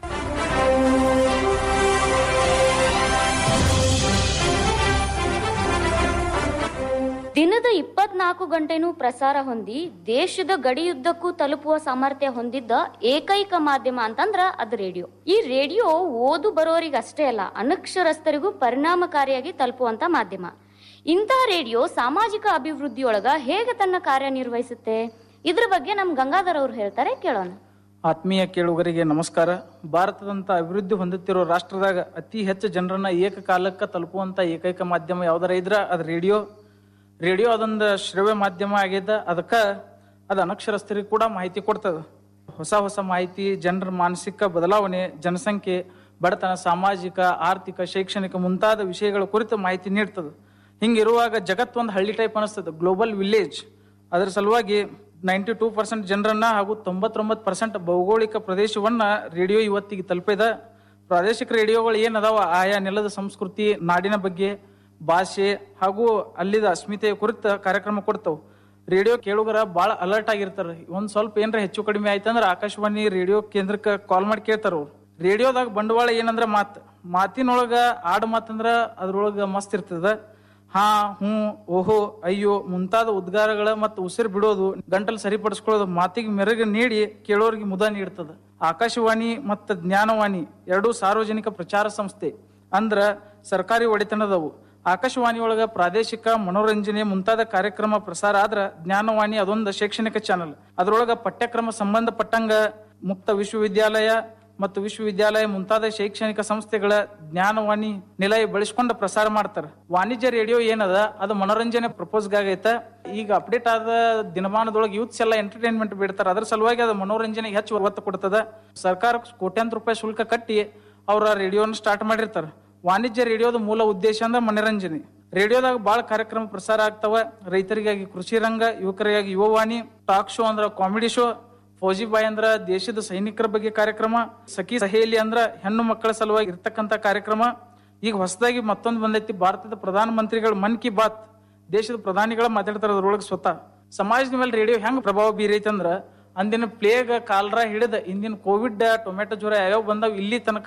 ದಿನದ ಇಪ್ಪತ್ನಾಲ್ಕು ಗಂಟೆನೂ ಪ್ರಸಾರ ಹೊಂದಿ ದೇಶದ ಗಡಿಯುದ್ದಕ್ಕೂ ತಲುಪುವ ಸಾಮರ್ಥ್ಯ ಹೊಂದಿದ್ದ ಏಕೈಕ ಮಾಧ್ಯಮ ಅಂತಂದ್ರ ಅದು ರೇಡಿಯೋ ಈ ರೇಡಿಯೋ ಓದು ಬರೋರಿಗೆ ಅಷ್ಟೇ ಅಲ್ಲ ಅನಕ್ಷರಸ್ಥರಿಗೂ ಪರಿಣಾಮಕಾರಿಯಾಗಿ ತಲುಪುವಂತ ಮಾಧ್ಯಮ ಇಂತಹ ರೇಡಿಯೋ ಸಾಮಾಜಿಕ ಅಭಿವೃದ್ಧಿಯೊಳಗ ಹೇಗೆ ತನ್ನ ಕಾರ್ಯನಿರ್ವಹಿಸುತ್ತೆ ಇದ್ರ ಬಗ್ಗೆ ನಮ್ ಗಂಗಾಧರ್ ಅವ್ರು ಹೇಳ್ತಾರೆ ಕೇಳೋಣ ಆತ್ಮೀಯ ಕೇಳುಗರಿಗೆ ನಮಸ್ಕಾರ ಭಾರತದಂತ ಅಭಿವೃದ್ಧಿ ಹೊಂದುತ್ತಿರೋ ರಾಷ್ಟ್ರದಾಗ ಅತಿ ಹೆಚ್ಚು ಜನರನ್ನ ಏಕಕಾಲಕ್ಕೆ ತಲುಪುವಂತ ಏಕೈಕ ಮಾಧ್ಯಮ ಯಾವ್ದಾರ ಇದ್ರ ಅದು ರೇಡಿಯೋ ರೇಡಿಯೋ ಅದೊಂದು ಶ್ರವ್ಯ ಮಾಧ್ಯಮ ಆಗ್ಯದ ಅದಕ್ಕೆ ಅದು ಅನಕ್ಷರಸ್ಥರಿಗೆ ಕೂಡ ಮಾಹಿತಿ ಕೊಡ್ತದ ಹೊಸ ಹೊಸ ಮಾಹಿತಿ ಜನರ ಮಾನಸಿಕ ಬದಲಾವಣೆ ಜನಸಂಖ್ಯೆ ಬಡತನ ಸಾಮಾಜಿಕ ಆರ್ಥಿಕ ಶೈಕ್ಷಣಿಕ ಮುಂತಾದ ವಿಷಯಗಳ ಕುರಿತು ಮಾಹಿತಿ ನೀಡ್ತದೆ ಹಿಂಗಿರುವಾಗ ಜಗತ್ತು ಒಂದು ಹಳ್ಳಿ ಟೈಪ್ ಅನಿಸ್ತದೆ ಗ್ಲೋಬಲ್ ವಿಲೇಜ್ ಅದರ ಸಲುವಾಗಿ ನೈಂಟಿ ಟೂ ಪರ್ಸೆಂಟ್ ಜನರನ್ನ ಹಾಗೂ ತೊಂಬತ್ತೊಂಬತ್ತು ಪರ್ಸೆಂಟ್ ಭೌಗೋಳಿಕ ಪ್ರದೇಶವನ್ನ ರೇಡಿಯೋ ಇವತ್ತಿಗೆ ತಲುಪಿದ ಪ್ರಾದೇಶಿಕ ರೇಡಿಯೋಗಳು ಏನದಾವ ಆಯಾ ನೆಲದ ಸಂಸ್ಕೃತಿ ನಾಡಿನ ಬಗ್ಗೆ ಭಾಷೆ ಹಾಗೂ ಅಲ್ಲಿದ ಅಸ್ಮಿತೆಯ ಕುರಿತ ಕಾರ್ಯಕ್ರಮ ಕೊಡ್ತಾವ ರೇಡಿಯೋ ಕೇಳುಗರ ಭಾಳ ಅಲರ್ಟ್ ಆಗಿರ್ತಾರ ಒಂದ್ ಸ್ವಲ್ಪ ಏನ್ರ ಹೆಚ್ಚು ಕಡಿಮೆ ಆಯ್ತಂದ್ರ ಆಕಾಶವಾಣಿ ರೇಡಿಯೋ ಕೇಂದ್ರಕ್ಕೆ ಕಾಲ್ ಮಾಡಿ ಕೇಳ್ತಾರ ಅವ್ರು ರೇಡಿಯೋದಾಗ ಬಂಡವಾಳ ಏನಂದ್ರ ಮಾತ್ ಮಾತಿನೊಳಗ ಆಡ್ ಮಾತಂದ್ರ ಅದ್ರೊಳಗ ಮಸ್ತ್ ಇರ್ತದ ಹಾ ಹ್ಞೂ ಓಹೋ ಅಯ್ಯೋ ಮುಂತಾದ ಉದ್ಗಾರಗಳ ಮತ್ತು ಉಸಿರು ಬಿಡೋದು ಗಂಟಲು ಸರಿಪಡಿಸ್ಕೊಳ್ಳೋದು ಮಾತಿಗೆ ಮೆರುಗು ನೀಡಿ ಕೇಳೋರಿಗೆ ಮುದ ನೀಡ್ತದ ಆಕಾಶವಾಣಿ ಮತ್ತು ಜ್ಞಾನವಾಣಿ ಎರಡೂ ಸಾರ್ವಜನಿಕ ಪ್ರಚಾರ ಸಂಸ್ಥೆ ಅಂದ್ರ ಸರ್ಕಾರಿ ಒಡೆತನದವು ಆಕಾಶವಾಣಿ ಒಳಗ ಪ್ರಾದೇಶಿಕ ಮನೋರಂಜನೆ ಮುಂತಾದ ಕಾರ್ಯಕ್ರಮ ಪ್ರಸಾರ ಆದ್ರ ಜ್ಞಾನವಾಣಿ ಅದೊಂದು ಶೈಕ್ಷಣಿಕ ಚಾನಲ್ ಅದ್ರೊಳಗ ಪಠ್ಯಕ್ರಮ ಸಂಬಂಧಪಟ್ಟಂಗ ಮುಕ್ತ ವಿಶ್ವವಿದ್ಯಾಲಯ ಮತ್ತು ವಿಶ್ವವಿದ್ಯಾಲಯ ಮುಂತಾದ ಶೈಕ್ಷಣಿಕ ಸಂಸ್ಥೆಗಳ ಜ್ಞಾನವಾಣಿ ನಿಲಯ ಬಳಸ್ಕೊಂಡು ಪ್ರಸಾರ ಮಾಡ್ತಾರ ವಾಣಿಜ್ಯ ರೇಡಿಯೋ ಏನದ ಅದು ಮನೋರಂಜನೆ ಪ್ರಪೋಸ್ಗಾಗೈತ ಈಗ ಅಪ್ಡೇಟ್ ಆದ ದಿನಮಾನದೊಳಗೆ ಯೂತ್ಸ್ ಎಲ್ಲ ಎಂಟರ್ಟೈನ್ಮೆಂಟ್ ಬಿಡ್ತಾರ ಅದ್ರ ಸಲುವಾಗಿ ಅದು ಮನೋರಂಜನೆಗೆ ಹೆಚ್ಚು ಒತ್ತು ಕೊಡ್ತದ ಸರ್ಕಾರ ಕೋಟ್ಯಾಂತರ ರೂಪಾಯಿ ಶುಲ್ಕ ಕಟ್ಟಿ ಅವ್ರ ರೇಡಿಯೋನ ಸ್ಟಾರ್ಟ್ ಮಾಡಿರ್ತಾರ ವಾಣಿಜ್ಯ ರೇಡಿಯೋದ ಮೂಲ ಉದ್ದೇಶ ಅಂದ್ರೆ ಮನೋರಂಜನೆ ರೇಡಿಯೋದಾಗ ಬಾಳ ಕಾರ್ಯಕ್ರಮ ಪ್ರಸಾರ ಆಗ್ತಾವ ರೈತರಿಗಾಗಿ ಕೃಷಿ ರಂಗ ಯುವಕರಿಗಾಗಿ ಯುವವಾಣಿ ಟಾಕ್ ಶೋ ಅಂದ್ರ ಕಾಮಿಡಿ ಶೋ ಫೌಜಿ ಬಾಯ್ ಅಂದ್ರ ದೇಶದ ಸೈನಿಕರ ಬಗ್ಗೆ ಕಾರ್ಯಕ್ರಮ ಸಖಿ ಸಹೇಲಿ ಅಂದ್ರ ಹೆಣ್ಣು ಮಕ್ಕಳ ಸಲುವಾಗಿ ಇರ್ತಕ್ಕಂತ ಕಾರ್ಯಕ್ರಮ ಈಗ ಹೊಸದಾಗಿ ಮತ್ತೊಂದು ಬಂದೈತಿ ಭಾರತದ ಪ್ರಧಾನ ಮಂತ್ರಿಗಳ ಮನ್ ಕಿ ಬಾತ್ ದೇಶದ ಪ್ರಧಾನಿಗಳ ಮಾತಾಡ್ತಾರ ಅದ್ರೊಳಗೆ ಸ್ವತಃ ಸಮಾಜದ ಮೇಲೆ ರೇಡಿಯೋ ಹೆಂಗ್ ಪ್ರಭಾವ ಬೀರೈತೆ ಅಂದ್ರ ಅಂದಿನ ಪ್ಲೇಗ್ ಕಾಲ್ರ ಹಿಡಿದ ಇಂದಿನ ಕೋವಿಡ್ ಟೊಮೆಟೊ ಜ್ವರ ಯಾವ್ಯಾವ ಬಂದಾವ್ ಇಲ್ಲಿ ತನಕ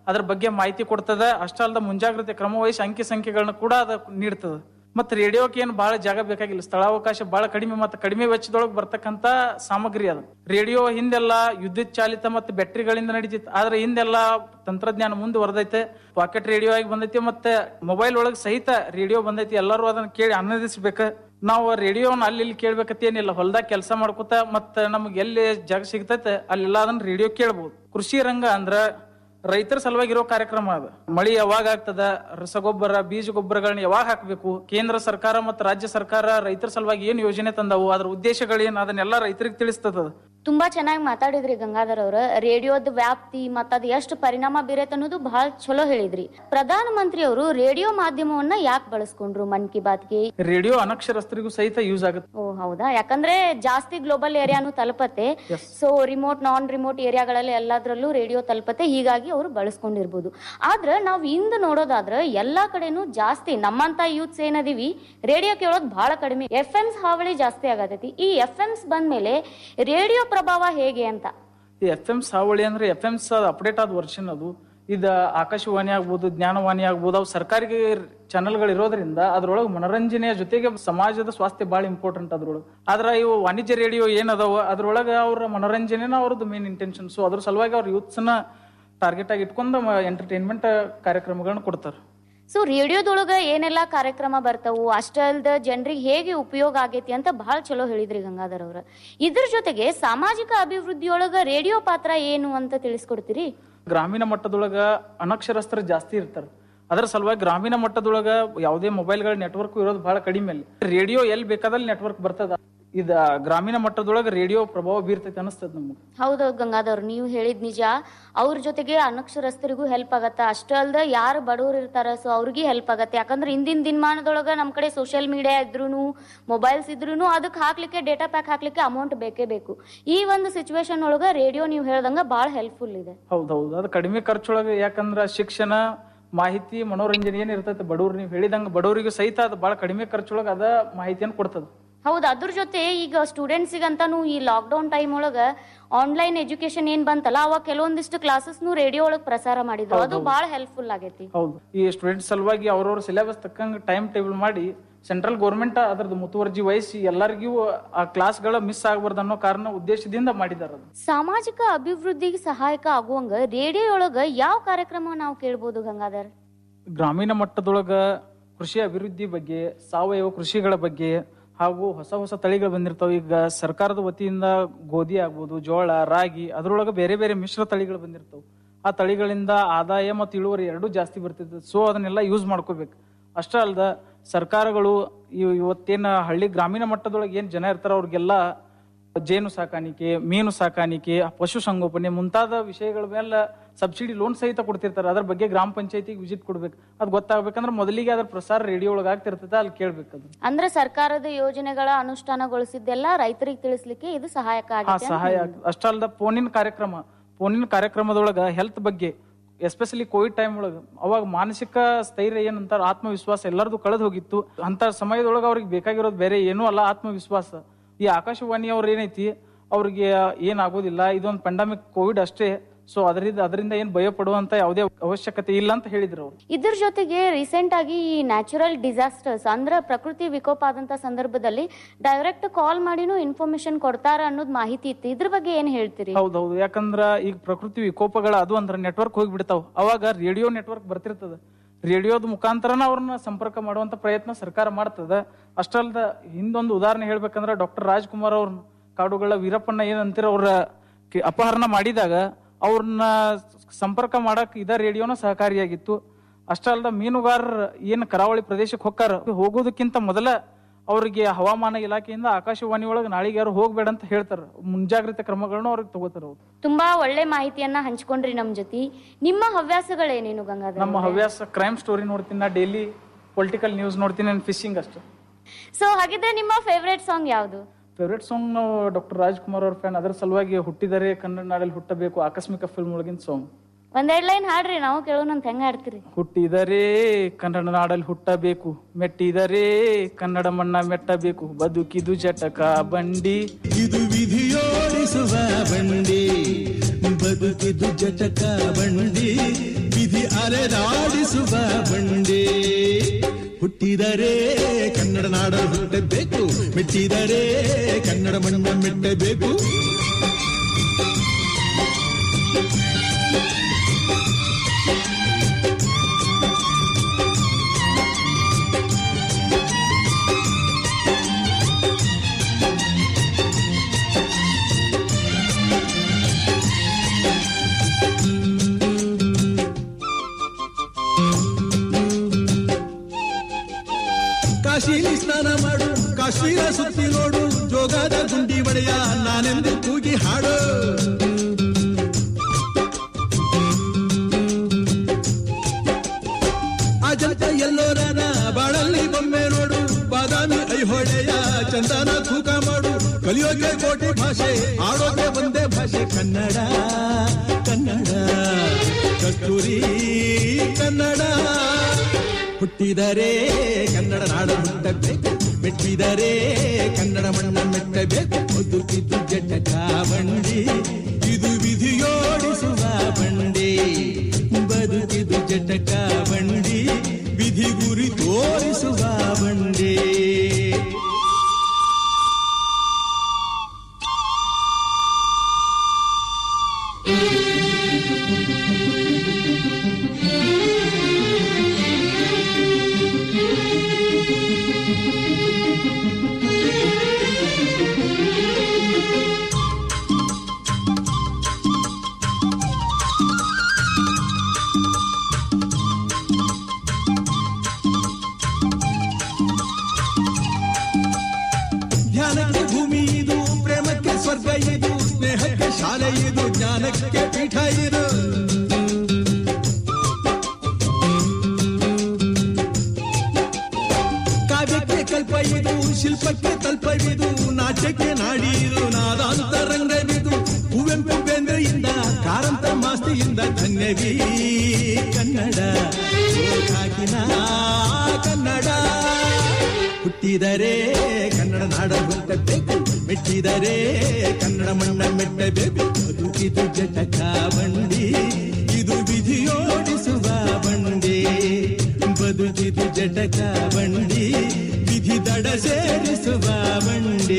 ಅದ್ರ ಬಗ್ಗೆ ಮಾಹಿತಿ ಕೊಡ್ತದ ಅಷ್ಟಲ್ದ ಮುಂಜಾಗ್ರತೆ ಕ್ರಮ ವಹಿಸಿ ಅಂಕಿ ಸಂಖ್ಯೆಗಳನ್ನ ಕೂಡ ಅದ ನೀಡ್ತದ ಮತ್ತೆ ರೇಡಿಯೋಕ್ಕೆ ಏನು ಬಹಳ ಜಾಗ ಬೇಕಾಗಿಲ್ಲ ಸ್ಥಳಾವಕಾಶ ಬಹಳ ಕಡಿಮೆ ಮತ್ತೆ ಕಡಿಮೆ ವೆಚ್ಚದೊಳಗೆ ಬರ್ತಕ್ಕಂತ ಸಾಮಗ್ರಿ ಅದು ರೇಡಿಯೋ ಹಿಂದೆಲ್ಲ ವಿದ್ಯುತ್ ಚಾಲಿತ ಮತ್ತೆ ಬ್ಯಾಟ್ರಿಗಳಿಂದ ನಡೀತಿತ್ತು ಆದ್ರೆ ಹಿಂದೆಲ್ಲ ತಂತ್ರಜ್ಞಾನ ಮುಂದುವರೆದೈತೆ ಪಾಕೆಟ್ ರೇಡಿಯೋ ಆಗಿ ಬಂದೈತಿ ಮತ್ತೆ ಮೊಬೈಲ್ ಒಳಗೆ ಸಹಿತ ರೇಡಿಯೋ ಬಂದೈತಿ ಎಲ್ಲರೂ ಅದನ್ನ ಕೇಳಿ ಆನಂದಿಸ್ಬೇಕ ನಾವು ರೇಡಿಯೋನ ಅಲ್ಲಿ ಇಲ್ಲಿ ಕೇಳ್ಬೇಕಂತ ಏನಿಲ್ಲ ಹೊಲ್ದಾಗ ಕೆಲಸ ಮಾಡ್ಕೊತ ಮತ್ತೆ ನಮ್ಗೆ ಎಲ್ಲಿ ಜಾಗ ಸಿಗ್ತೈತೆ ಅಲ್ಲೆಲ್ಲ ಅದನ್ನ ರೇಡಿಯೋ ಕೇಳ್ಬೋದು ಕೃಷಿ ರಂಗ ಅಂದ್ರ ರೈತರ ಸಲುವಾಗಿ ಇರೋ ಕಾರ್ಯಕ್ರಮ ಅದು ಮಳಿ ಯಾವಾಗ ಆಗ್ತದ ರಸಗೊಬ್ಬರ ಬೀಜ ಗೊಬ್ಬರಗಳನ್ನ ಯಾವಾಗ ಹಾಕಬೇಕು ಕೇಂದ್ರ ಸರ್ಕಾರ ಮತ್ತು ರಾಜ್ಯ ಸರ್ಕಾರ ರೈತರ ಸಲುವಾಗಿ ಏನ್ ಯೋಜನೆ ತಂದವು ಅದ್ರ ಉದ್ದೇಶಗಳೇನು ಅದನ್ನೆಲ್ಲ ರೈತರಿಗೆ ತಿಳಿಸ್ತದ ತುಂಬಾ ಚೆನ್ನಾಗಿ ಮಾತಾಡಿದ್ರಿ ಗಂಗಾಧರ್ ಅವ್ರ ರೇಡಿಯೋದ ವ್ಯಾಪ್ತಿ ಮತ್ತ ಅದ್ ಎಷ್ಟು ಪರಿಣಾಮ ಬೀರತ್ ಅನ್ನೋದು ಬಹಳ ಚಲೋ ಹೇಳಿದ್ರಿ ಪ್ರಧಾನ ಮಂತ್ರಿ ಅವರು ರೇಡಿಯೋ ಮಾಧ್ಯಮವನ್ನ ಯಾಕೆ ಬಳಸ್ಕೊಂಡ್ರು ಮನ್ ಕಿ ಬಾತ್ಗೆ ರೇಡಿಯೋ ಅನಕ್ಷರಸ್ಥರಿಗೂ ಸಹಿತ ಯೂಸ್ ಆಗುತ್ತೆ ಓ ಹೌದಾ ಯಾಕಂದ್ರೆ ಜಾಸ್ತಿ ಗ್ಲೋಬಲ್ ಏರಿಯಾನು ತಲುಪತ್ತೆ ಸೊ ರಿಮೋಟ್ ನಾನ್ ರಿಮೋಟ್ ಏರಿಯಾಗಳಲ್ಲಿ ಎಲ್ಲದ್ರಲ್ಲೂ ರೇಡಿಯೋ ತಲುಪತ್ತೆ ಹೀಗಾಗಿ ಅವರು ಬಳಸ್ಕೊಂಡಿರ್ಬೋದು ಆದ್ರ ನಾವ್ ಇಂದು ನೋಡೋದಾದ್ರ ಎಲ್ಲಾ ಕಡೆನೂ ಜಾಸ್ತಿ ನಮ್ಮಂತ ಯೂತ್ಸ್ ಏನದೀವಿ ರೇಡಿಯೋ ಕೇಳೋದ್ ಬಹಳ ಕಡಿಮೆ ಎಫ್ ಎಮ್ಸ್ ಹಾವಳಿ ಜಾಸ್ತಿ ಆಗತೈತಿ ಈ ಎಫ್ ಎಮ್ಸ್ ಬಂದ್ಮೇಲೆ ರೇಡಿಯೋ ಪ್ರಭಾವ ಹೇಗೆ ಅಂತ ಈ ಎಫ್ ಎಂ ಸಾವಳಿ ಅಂದ್ರೆ ಎಫ್ ಎಂ ಅಪ್ಡೇಟ್ ಆದ ವರ್ಷನ್ ಅದು ಇದು ಆಕಾಶವಾಣಿ ಆಗ್ಬೋದು ಜ್ಞಾನವಾಣಿ ಆಗ್ಬೋದು ಅವು ಸರ್ಕಾರಿ ಚಾನೆಲ್ಗಳು ಇರೋದ್ರಿಂದ ಅದ್ರೊಳಗೆ ಮನೋರಂಜನೆಯ ಜೊತೆಗೆ ಸಮಾಜದ ಸ್ವಾಸ್ಥ್ಯ ಭಾಳ ಇಂಪಾರ್ಟೆಂಟ್ ಅದ್ರೊಳಗೆ ಆದ್ರೆ ಇವು ವಾಣಿಜ್ಯ ರೇಡಿಯೋ ಏನದಾವ ಅದ್ರೊಳಗೆ ಅವ್ರ ಮನೋರಂಜನೆನ ಅವ್ರದ್ದು ಮೇನ್ ಇಂಟೆನ್ಷನ್ ಸೊ ಅದ್ರ ಸಲುವಾಗಿ ಅವ್ರ ಯೂತ್ಸ್ನ ಟಾರ್ಗೆಟ್ ಆಗಿ ಇಟ್ಕೊಂಡು ಎಂಟರ್ಟೈನ್ಮೆಂಟ್ ಕಾರ್ಯಕ್ರಮಗಳನ್ನ ಕೊಡ್ತಾರೆ ಸೊ ರೇಡಿಯೋದೊಳಗ ಏನೆಲ್ಲಾ ಕಾರ್ಯಕ್ರಮ ಬರ್ತಾವು ಅಷ್ಟ ಅಲ್ದ ಜನರಿಗೆ ಹೇಗೆ ಉಪಯೋಗ ಆಗೈತಿ ಅಂತ ಬಹಳ ಚಲೋ ಹೇಳಿದ್ರಿ ಗಂಗಾಧರ್ ಅವ್ರ ಇದ್ರ ಜೊತೆಗೆ ಸಾಮಾಜಿಕ ಅಭಿವೃದ್ಧಿಯೊಳಗ ರೇಡಿಯೋ ಪಾತ್ರ ಏನು ಅಂತ ತಿಳಿಸ್ಕೊಡ್ತೀರಿ ಗ್ರಾಮೀಣ ಮಟ್ಟದೊಳಗ ಅನಕ್ಷರಸ್ಥರು ಜಾಸ್ತಿ ಇರ್ತಾರೆ ಅದರ ಸಲುವಾಗಿ ಗ್ರಾಮೀಣ ಮಟ್ಟದೊಳಗ ಯಾವುದೇ ಮೊಬೈಲ್ಗಳ ನೆಟ್ವರ್ಕ್ ಇರೋದು ಬಹಳ ಕಡಿಮೆ ಅಲ್ಲಿ ರೇಡಿಯೋ ಎಲ್ಲಿ ಬೇಕಾದಲ್ಲಿ ನೆಟ್ವರ್ಕ್ ಬರ್ತದ ಇದ ಗ್ರಾಮೀಣ ಮಟ್ಟದೊಳಗ ರೇಡಿಯೋ ಪ್ರಭಾವ ಬೀರ್ತೈತೆ ಅನಿಸ್ತದ ನಮ್ಗೆ ಹೌದೌದು ಗಂಗಾಧರ್ ನೀವು ಹೇಳಿದ್ ನಿಜ ಅವ್ರ ಜೊತೆಗೆ ಅನಕ್ಷರಸ್ಥರಿಗೂ ಹೆಲ್ಪ್ ಆಗತ್ತ ಅಷ್ಟ ಅಲ್ದ ಯಾರು ಬಡವರು ಇರ್ತಾರ ಸೊ ಅವ್ರಿಗೆ ಹೆಲ್ಪ್ ಆಗತ್ತೆ ಯಾಕಂದ್ರೆ ಇಂದಿನ ದಿನಮಾನದೊಳಗ ನಮ್ ಕಡೆ ಸೋಷಿಯಲ್ ಮೀಡಿಯಾ ಇದ್ರೂನು ಮೊಬೈಲ್ಸ್ ಇದ್ರೂನು ಅದಕ್ಕೆ ಹಾಕ್ಲಿಕ್ಕೆ ಡೇಟಾ ಪ್ಯಾಕ್ ಹಾಕ್ಲಿಕ್ಕೆ ಅಮೌಂಟ್ ಬೇಕೇ ಬೇಕು ಈ ಒಂದು ಸಿಚುವೇಶನ್ ಒಳಗ ರೇಡಿಯೋ ನೀವು ಹೇಳ್ದಂಗ ಬಹಳ ಹೆಲ್ಪ್ಫುಲ್ ಇದೆ ಹೌದೌದು ಅದು ಕಡಿಮೆ ಖರ್ಚೊಳಗೆ ಯಾಕಂದ್ರ ಶಿಕ್ಷಣ ಮಾಹಿತಿ ಮನೋರಂಜನೆ ಏನ್ ಇರ್ತೈತೆ ಬಡವ್ರು ನೀವು ಹೇಳಿದಂಗ ಬಡವರಿಗೂ ಸಹಿತ ಅದು ಬಹಳ ಕಡಿಮೆ ಖರ್ಚೊಳಗೆ ಅದ ಮಾಹಿತಿಯನ್ನು ಕೊಡ್ತದ ಹೌದು ಅದ್ರ ಜೊತೆ ಈಗ ಸ್ಟೂಡೆಂಟ್ಸಿಗಂತಾನು ಈ ಲಾಕ್ಡೌನ್ ಟೈಮ್ ಒಳಗ ಆನ್ಲೈನ್ ಎಜುಕೇಶನ್ ಏನ್ ಬಂತಲ್ಲ ಅವಾಗ ಕೆಲವೊಂದಿಷ್ಟು ಕ್ಲಾಸಸ್ನು ರೇಡಿಯೋ ಒಳಗ್ ಪ್ರಸಾರ ಮಾಡಿದ್ರು ಅದು ಹೌದು. ಬಹಳ ಹೆಲ್ಪ್ಫುಲ್ ಆಗೈತಿ ಹೌದು ಈ ಸ್ಟೂಡೆಂಟ್ ಸಲುವಾಗಿ ಅವ್ರವ್ರ ಸಿಲೆಬಸ್ ತಕ್ಕಂಗೆ ಟೈಮ್ ಟೇಬಲ್ ಮಾಡಿ ಸೆಂಟ್ರಲ್ ಗೌರ್ಮೆಂಟ್ ಅದ್ರದ್ದು ಮುತುವರ್ಜಿ ವಹಿಸಿ ಎಲ್ಲರಿಗೂ ಆ ಕ್ಲಾಸ್ಗಳ ಮಿಸ್ ಆಗಬಾರ್ದು ಅನ್ನೋ ಕಾರಣ ಉದ್ದೇಶದಿಂದ ಮಾಡಿದಾರೆ ಅದು ಸಾಮಾಜಿಕ ಅಭಿವೃದ್ಧಿಗೆ ಸಹಾಯಕ ಆಗುವಂಗ ರೇಡಿಯೋ ಒಳಗ ಯಾವ ಕಾರ್ಯಕ್ರಮ ನಾವು ಕೇಳ್ಬೋದು ಗಂಗಾಧರ್ ಗ್ರಾಮೀಣ ಮಟ್ಟದೊಳಗ ಕೃಷಿ ಅಭಿವೃದ್ಧಿ ಬಗ್ಗೆ ಸಾವಯವ ಕೃಷಿಗಳ ಬಗ್ಗೆ ಹಾಗೂ ಹೊಸ ಹೊಸ ತಳಿಗಳು ಬಂದಿರ್ತಾವ ಈಗ ಸರ್ಕಾರದ ವತಿಯಿಂದ ಗೋಧಿ ಆಗ್ಬೋದು ಜೋಳ ರಾಗಿ ಅದ್ರೊಳಗೆ ಬೇರೆ ಬೇರೆ ಮಿಶ್ರ ತಳಿಗಳು ಬಂದಿರ್ತಾವ ಆ ತಳಿಗಳಿಂದ ಆದಾಯ ಮತ್ತು ಇಳುವರಿ ಎರಡೂ ಜಾಸ್ತಿ ಬರ್ತಿರ್ತದೆ ಸೊ ಅದನ್ನೆಲ್ಲ ಯೂಸ್ ಮಾಡ್ಕೋಬೇಕು ಅಷ್ಟೇ ಅಲ್ದ ಸರ್ಕಾರಗಳು ಇವ್- ಇವತ್ತೇನ ಹಳ್ಳಿ ಗ್ರಾಮೀಣ ಮಟ್ಟದೊಳಗೆ ಏನ್ ಜನ ಇರ್ತಾರ ಅವ್ರಿಗೆಲ್ಲ ಜೇನು ಸಾಕಾಣಿಕೆ ಮೀನು ಸಾಕಾಣಿಕೆ ಪಶು ಸಂಗೋಪನೆ ಮುಂತಾದ ವಿಷಯಗಳ ಮೇಲೆ ಸಬ್ಸಿಡಿ ಲೋನ್ ಸಹಿತ ಕೊಡ್ತಿರ್ತಾರೆ ಅದ್ರ ಬಗ್ಗೆ ಗ್ರಾಮ ಪಂಚಾಯತಿಗೆ ವಿಸಿಟ್ ಕೊಡ್ಬೇಕು ಅದು ಗೊತ್ತಾಗ್ಬೇಕಂದ್ರೆ ಮೊದಲಿಗೆ ಅದ್ರ ಪ್ರಸಾರ ರೇಡಿಯೋ ಒಳಗೆ ಆಗ್ತಿರ್ತದೆ ಅಲ್ಲಿ ಕೇಳ್ಬೇಕು ಅದು ಅಂದ್ರೆ ಸರ್ಕಾರದ ಯೋಜನೆಗಳ ಅನುಷ್ಠಾನಗೊಳಿಸಿದ್ದೆಲ್ಲ ರೈತರಿಗೆ ತಿಳಿಸ್ಲಿಕ್ಕೆ ಇದು ಸಹಾಯಕ ಹಾ ಆಗುತ್ತೆ ಅಂತ ಸಹಾಯ ಹೇಳಿ. ಆಗ್ತದೆ ಅಷ್ಟೇ ಅಲ್ದ ಫೋನಿನ ಕಾರ್ಯಕ್ರಮ ಫೋನಿನ ಕಾರ್ಯಕ್ರಮದೊಳಗ ಹೆಲ್ತ್ ಬಗ್ಗೆ ಎಸ್ಪೆಷಲಿ ಕೋವಿಡ್ ಟೈಮ್ ಒಳಗ ಅವಾಗ ಮಾನಸಿಕ ಸ್ಥೈರ್ಯ ಏನಂತಾರ ಆತ್ಮವಿಶ್ವಾಸ ಎಲ್ಲರದು ಕಳೆದು ಹೋಗಿತ್ತು ಅಂತ ಸಮಯದೊಳಗ ಅವ್ರಿಗೆ ಬೇಕಾಗಿರೋದು ಬೇರೆ ಏನೂ ಅಲ್ಲ ಆತ್ಮವಿಶ್ವಾಸ ಈ ಆಕಾಶವಾಣಿ ಅವ್ರ ಏನೈತಿ ಅವ್ರಿಗೆ ಏನಾಗೋದಿಲ್ಲ ಇದೊಂದು ಪೆಂಡಮಿಕ್ ಕೋವಿಡ್ ಅಷ್ಟೇ ಸೊ ಅದರಿಂದ ಅದರಿಂದ ಏನ್ ಭಯ ಪಡುವಂತ ಯಾವುದೇ ಅವಶ್ಯಕತೆ ಇಲ್ಲ ಅಂತ ಹೇಳಿದ್ರು ಅವ್ರು ಇದ್ರ ಜೊತೆಗೆ ರೀಸೆಂಟ್ ಆಗಿ ಈ ನ್ಯಾಚುರಲ್ ಡಿಸಾಸ್ಟರ್ಸ್ ಅಂದ್ರ ಪ್ರಕೃತಿ ವಿಕೋಪ ಆದಂತ ಸಂದರ್ಭದಲ್ಲಿ ಡೈರೆಕ್ಟ್ ಕಾಲ್ ಮಾಡಿನೂ ಇನ್ಫಾರ್ಮೇಶನ್ ಕೊಡ್ತಾರ ಅನ್ನೋದ್ ಮಾಹಿತಿ ಇತ್ತು ಇದ್ರ ಬಗ್ಗೆ ಏನ್ ಹೇಳ್ತೀರಿ ಹೌದೌದು ಯಾಕಂದ್ರ ಈಗ ಪ್ರಕೃತಿ ವಿಕೋಪಗಳ ಅದು ಅಂದ್ರ ನೆಟ್ವರ್ಕ್ ಹೋಗ್ಬಿಡ್ತಾವ ಅವಾಗ ರೇಡಿಯೋ ನೆಟ್ವರ್ಕ್ ಬರ್ತಿರ್ತದ ರೇಡಿಯೋದ ಮುಖಾಂತರನ ಅವ್ರನ್ನ ಸಂಪರ್ಕ ಮಾಡುವಂತ ಪ್ರಯತ್ನ ಸರ್ಕಾರ ಮಾಡ್ತದ ಅಷ್ಟಲ್ದ ಹಿಂದೊಂದು ಉದಾಹರಣೆ ಹೇಳ್ಬೇಕಂದ್ರ ಡಾಕ್ಟರ್ ರಾಜ್ಕುಮಾರ್ ಅವ್ರನ್ನ ಕಾಡುಗಳ ವೀರಪ್ಪಣ್ಣ ಏನಂತೀರ ಅವ್ರ ಕಿ- ಅಪಹರಣ ಮಾಡಿದಾಗ ಅವ್ರನ್ನ ಸಂಪರ್ಕ ಮಾಡಕ್ ಇದ ರೇಡಿಯೋನ ಸಹಕಾರಿಯಾಗಿತ್ತು ಅಷ್ಟಲ್ದ ಮೀನುಗಾರರು ಏನ್ ಕರಾವಳಿ ಪ್ರದೇಶಕ್ಕೆ ಹೊಕ್ಕಾರ ಹೋಗೋದಕ್ಕಿಂತ ಮೊದಲ ಅವ್ರಿಗೆ ಹವಾಮಾನ ಇಲಾಖೆಯಿಂದ ಆಕಾಶವಾಣಿ ಒಳಗೆ ನಾಳೆಗೆ ಯಾರು ಹೋಗ್ಬೇಡ ಅಂತ ಹೇಳ್ತಾರ ಮುಂಜಾಗ್ರತೆ ಕ್ರಮಗಳನ್ನ ಅವ್ರಿಗೆ ತಗೋತಾರ ಅವ್ರು ತುಂಬಾ ಒಳ್ಳೆ ಮಾಹಿತಿಯನ್ನ ಹಂಚ್ಕೊಂಡ್ರಿ ನಮ್ ಜೊತೆ ನಿಮ್ಮ ಹವ್ಯಾಸಗಳೇನೇನು ಗಂಗಾಧರ್ ನಮ್ಮ ಅವ್ರೆ? ಹವ್ಯಾಸ ಕ್ರೈಮ್ ಸ್ಟೋರಿ ನೋಡ್ತೀನಿ ನಾ ಡೈಲಿ ಪೊಲಿಟಿಕಲ್ ನ್ಯೂಸ್ ನೋಡ್ತೀನಿ ಫಿಶಿಂಗ್ ಅಷ್ಟೇ ಸೊ ಹಾಗಿದ್ರೆ ನಿಮ್ಮ ಫೇವ್ರೇಟ್ ಸಾಂಗ್ ಯಾವ್ದು ಫೇವ್ರೇಟ್ ಸಾಂಗ್ ನಾವು ಡಾಕ್ಟರ್ ರಾಜ್ಕುಮಾರ್ ಅವ್ರ ಫ್ಯಾನ್ ಅದರ ಸಲುವಾಗಿ ಹುಟ್ಟಿದರೆ ಕನ್ನಡ ನಾಡಲ್ಲಿ ಹುಟ್ಟಬೇಕು ಆಕಸ್ಮಿಕ ಫಿಲ್ಮ್ ಒಳಗಿನ ಸಾಂಗ್ ಒಂದೆರಡ್ ಲೈನ್ ಹಾಡ್ರಿ ನಾವು ಕೇಳೋಣ ಅಂತ ಹೆಂಗ ಹಾಡ್ತೀರಿ ಹುಟ್ಟಿದರೆ ಕನ್ನಡ ನಾಡಲ್ಲಿ ಹುಟ್ಟಬೇಕು ಮೆಟ್ಟಿದರೆ ಕನ್ನಡ ಮಣ್ಣ ಮೆಟ್ಟಬೇಕು ಬದುಕಿದು ಜಟಕ ಬಂಡಿ ಇದು ವಿಧಿಯೋಡಿಸುವ ಬಂಡಿ ಬದುಕಿದು ಜಟಕ ಬಂಡಿ ವಿಧಿ ಅಲೆದಾಡಿಸುವ ಬಂಡೆ ಹುಟ್ಟಿದರೆ ಕನ್ನಡ ನಾಡ ಹುಟ್ಟಬೇಕು ಮೆಟ್ಟಿದರೆ ಕನ್ನಡ ಮಣ್ಣ ಮೆಟ್ಟಬೇಕು ಕಾಶಿಲಿ ಸ್ನಾನ ಮಾಡು ಕಾಶ್ಮೀರ ಸುತ್ತಿ ನೋಡು ಜೋಗದ ಗುಂಡಿ ಒಡೆಯ ನಾನೆಂದು ಕೂಗಿ ಹಾಡು ಅಜಂತ ಎಲ್ಲೋರನ ಬಾಳಲ್ಲಿ ಬೊಮ್ಮೆ ನೋಡು ಬಾದಾಮಿ ಐಹೊಳೆಯ ಚಂದನ ತೂಕ ಮಾಡು ಕಲಿಯೋಕೆ ಕೋಟಿ ಭಾಷೆ ಆಡೋಕೆ ಒಂದೇ ಭಾಷೆ ಕನ್ನಡ ಕನ್ನಡ ಕಸ್ತೂರಿ ಕನ್ನಡ ಹುಟ್ಟಿದರೆ ಕನ್ನಡ ನಾಡ ಹುಟ್ಟಬೇಕು ಮೆಟ್ಟಿದರೆ ಕನ್ನಡ ಮಣ್ಣ ಮೆಟ್ಟಬೇಕು ಬದುಕಿದ್ದು ಜಟಕ ಬಂಡಿ ಇದು ವಿಧಿಯೋಡಿಸುವ ಬಂಡಿ ಬದುಕಿದು ಜಟಕ ಬಂಡಿ ವಿಧಿ ಗುರಿ ತೋರಿಸುವ ಬಂಡಿ ಧ್ಯಾನಕ್ಕೆ ಭೂಮಿ ಇದು ಪ್ರೇಮಕ್ಕೆ ಸ್ವರ್ಗ ಇದು ಸ್ನೇಹಕ್ಕೆ ಶಾಲೆ ಇದು ಜ್ಞಾನಕ್ಕೆ ಪೀಠ ಇದು ಕಾವ್ಯಕ್ಕೆ ಕಲ್ಪ ಇದು ಶಿಲ್ಪಕ್ಕೆ ತಲ್ಪವಿದು ನಾಟ್ಯಕ್ಕೆ ನಾಡಿ ಇದು ನಾದಾಂತರಂಗವಿದು ಕುವೆಂಪು ಬೇಂದ್ರೆಯಿಂದ ಕಾರಂತ ಮಾಸ್ತಿಯಿಂದ ಧನ್ಯವೀ ಕನ್ನಡ ಕಾಕಿನ ಕನ್ನಡ ಹುಟ್ಟಿದರೆ ಕನ್ನಡ ನಾಡ ಹುಟ್ಟಬೇಕು ಮೆಟ್ಟಿದರೆ ಕನ್ನಡ ಮಣ್ಣ ಮೆಟ್ಟಬೇಕು ಬದುಕಿದು ಜಟಕ ಬಂಡಿ ಇದು ವಿಧಿಯೋಡಿಸುವ ಬಂಡಿ ಬದುಕಿದು ಜಟಕ ಬಂಡಿ ವಿಧಿ ದಡ ಸೇರಿಸುವ ಬಂಡಿ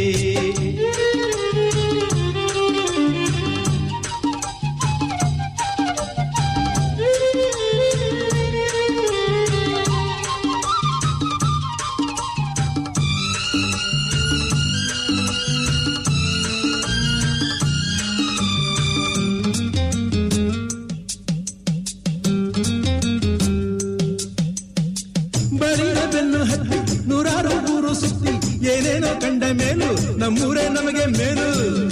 ಬಳಿಯ ಬೆನ್ನು ಹತ್ತಿ ನೂರಾರು ಊರು ಸುತ್ತಿ ಏನೇನೋ ಕಂಡ ಮೇಲು ನಮ್ಮೂರೇ ನಮಗೆ ಮೇಲು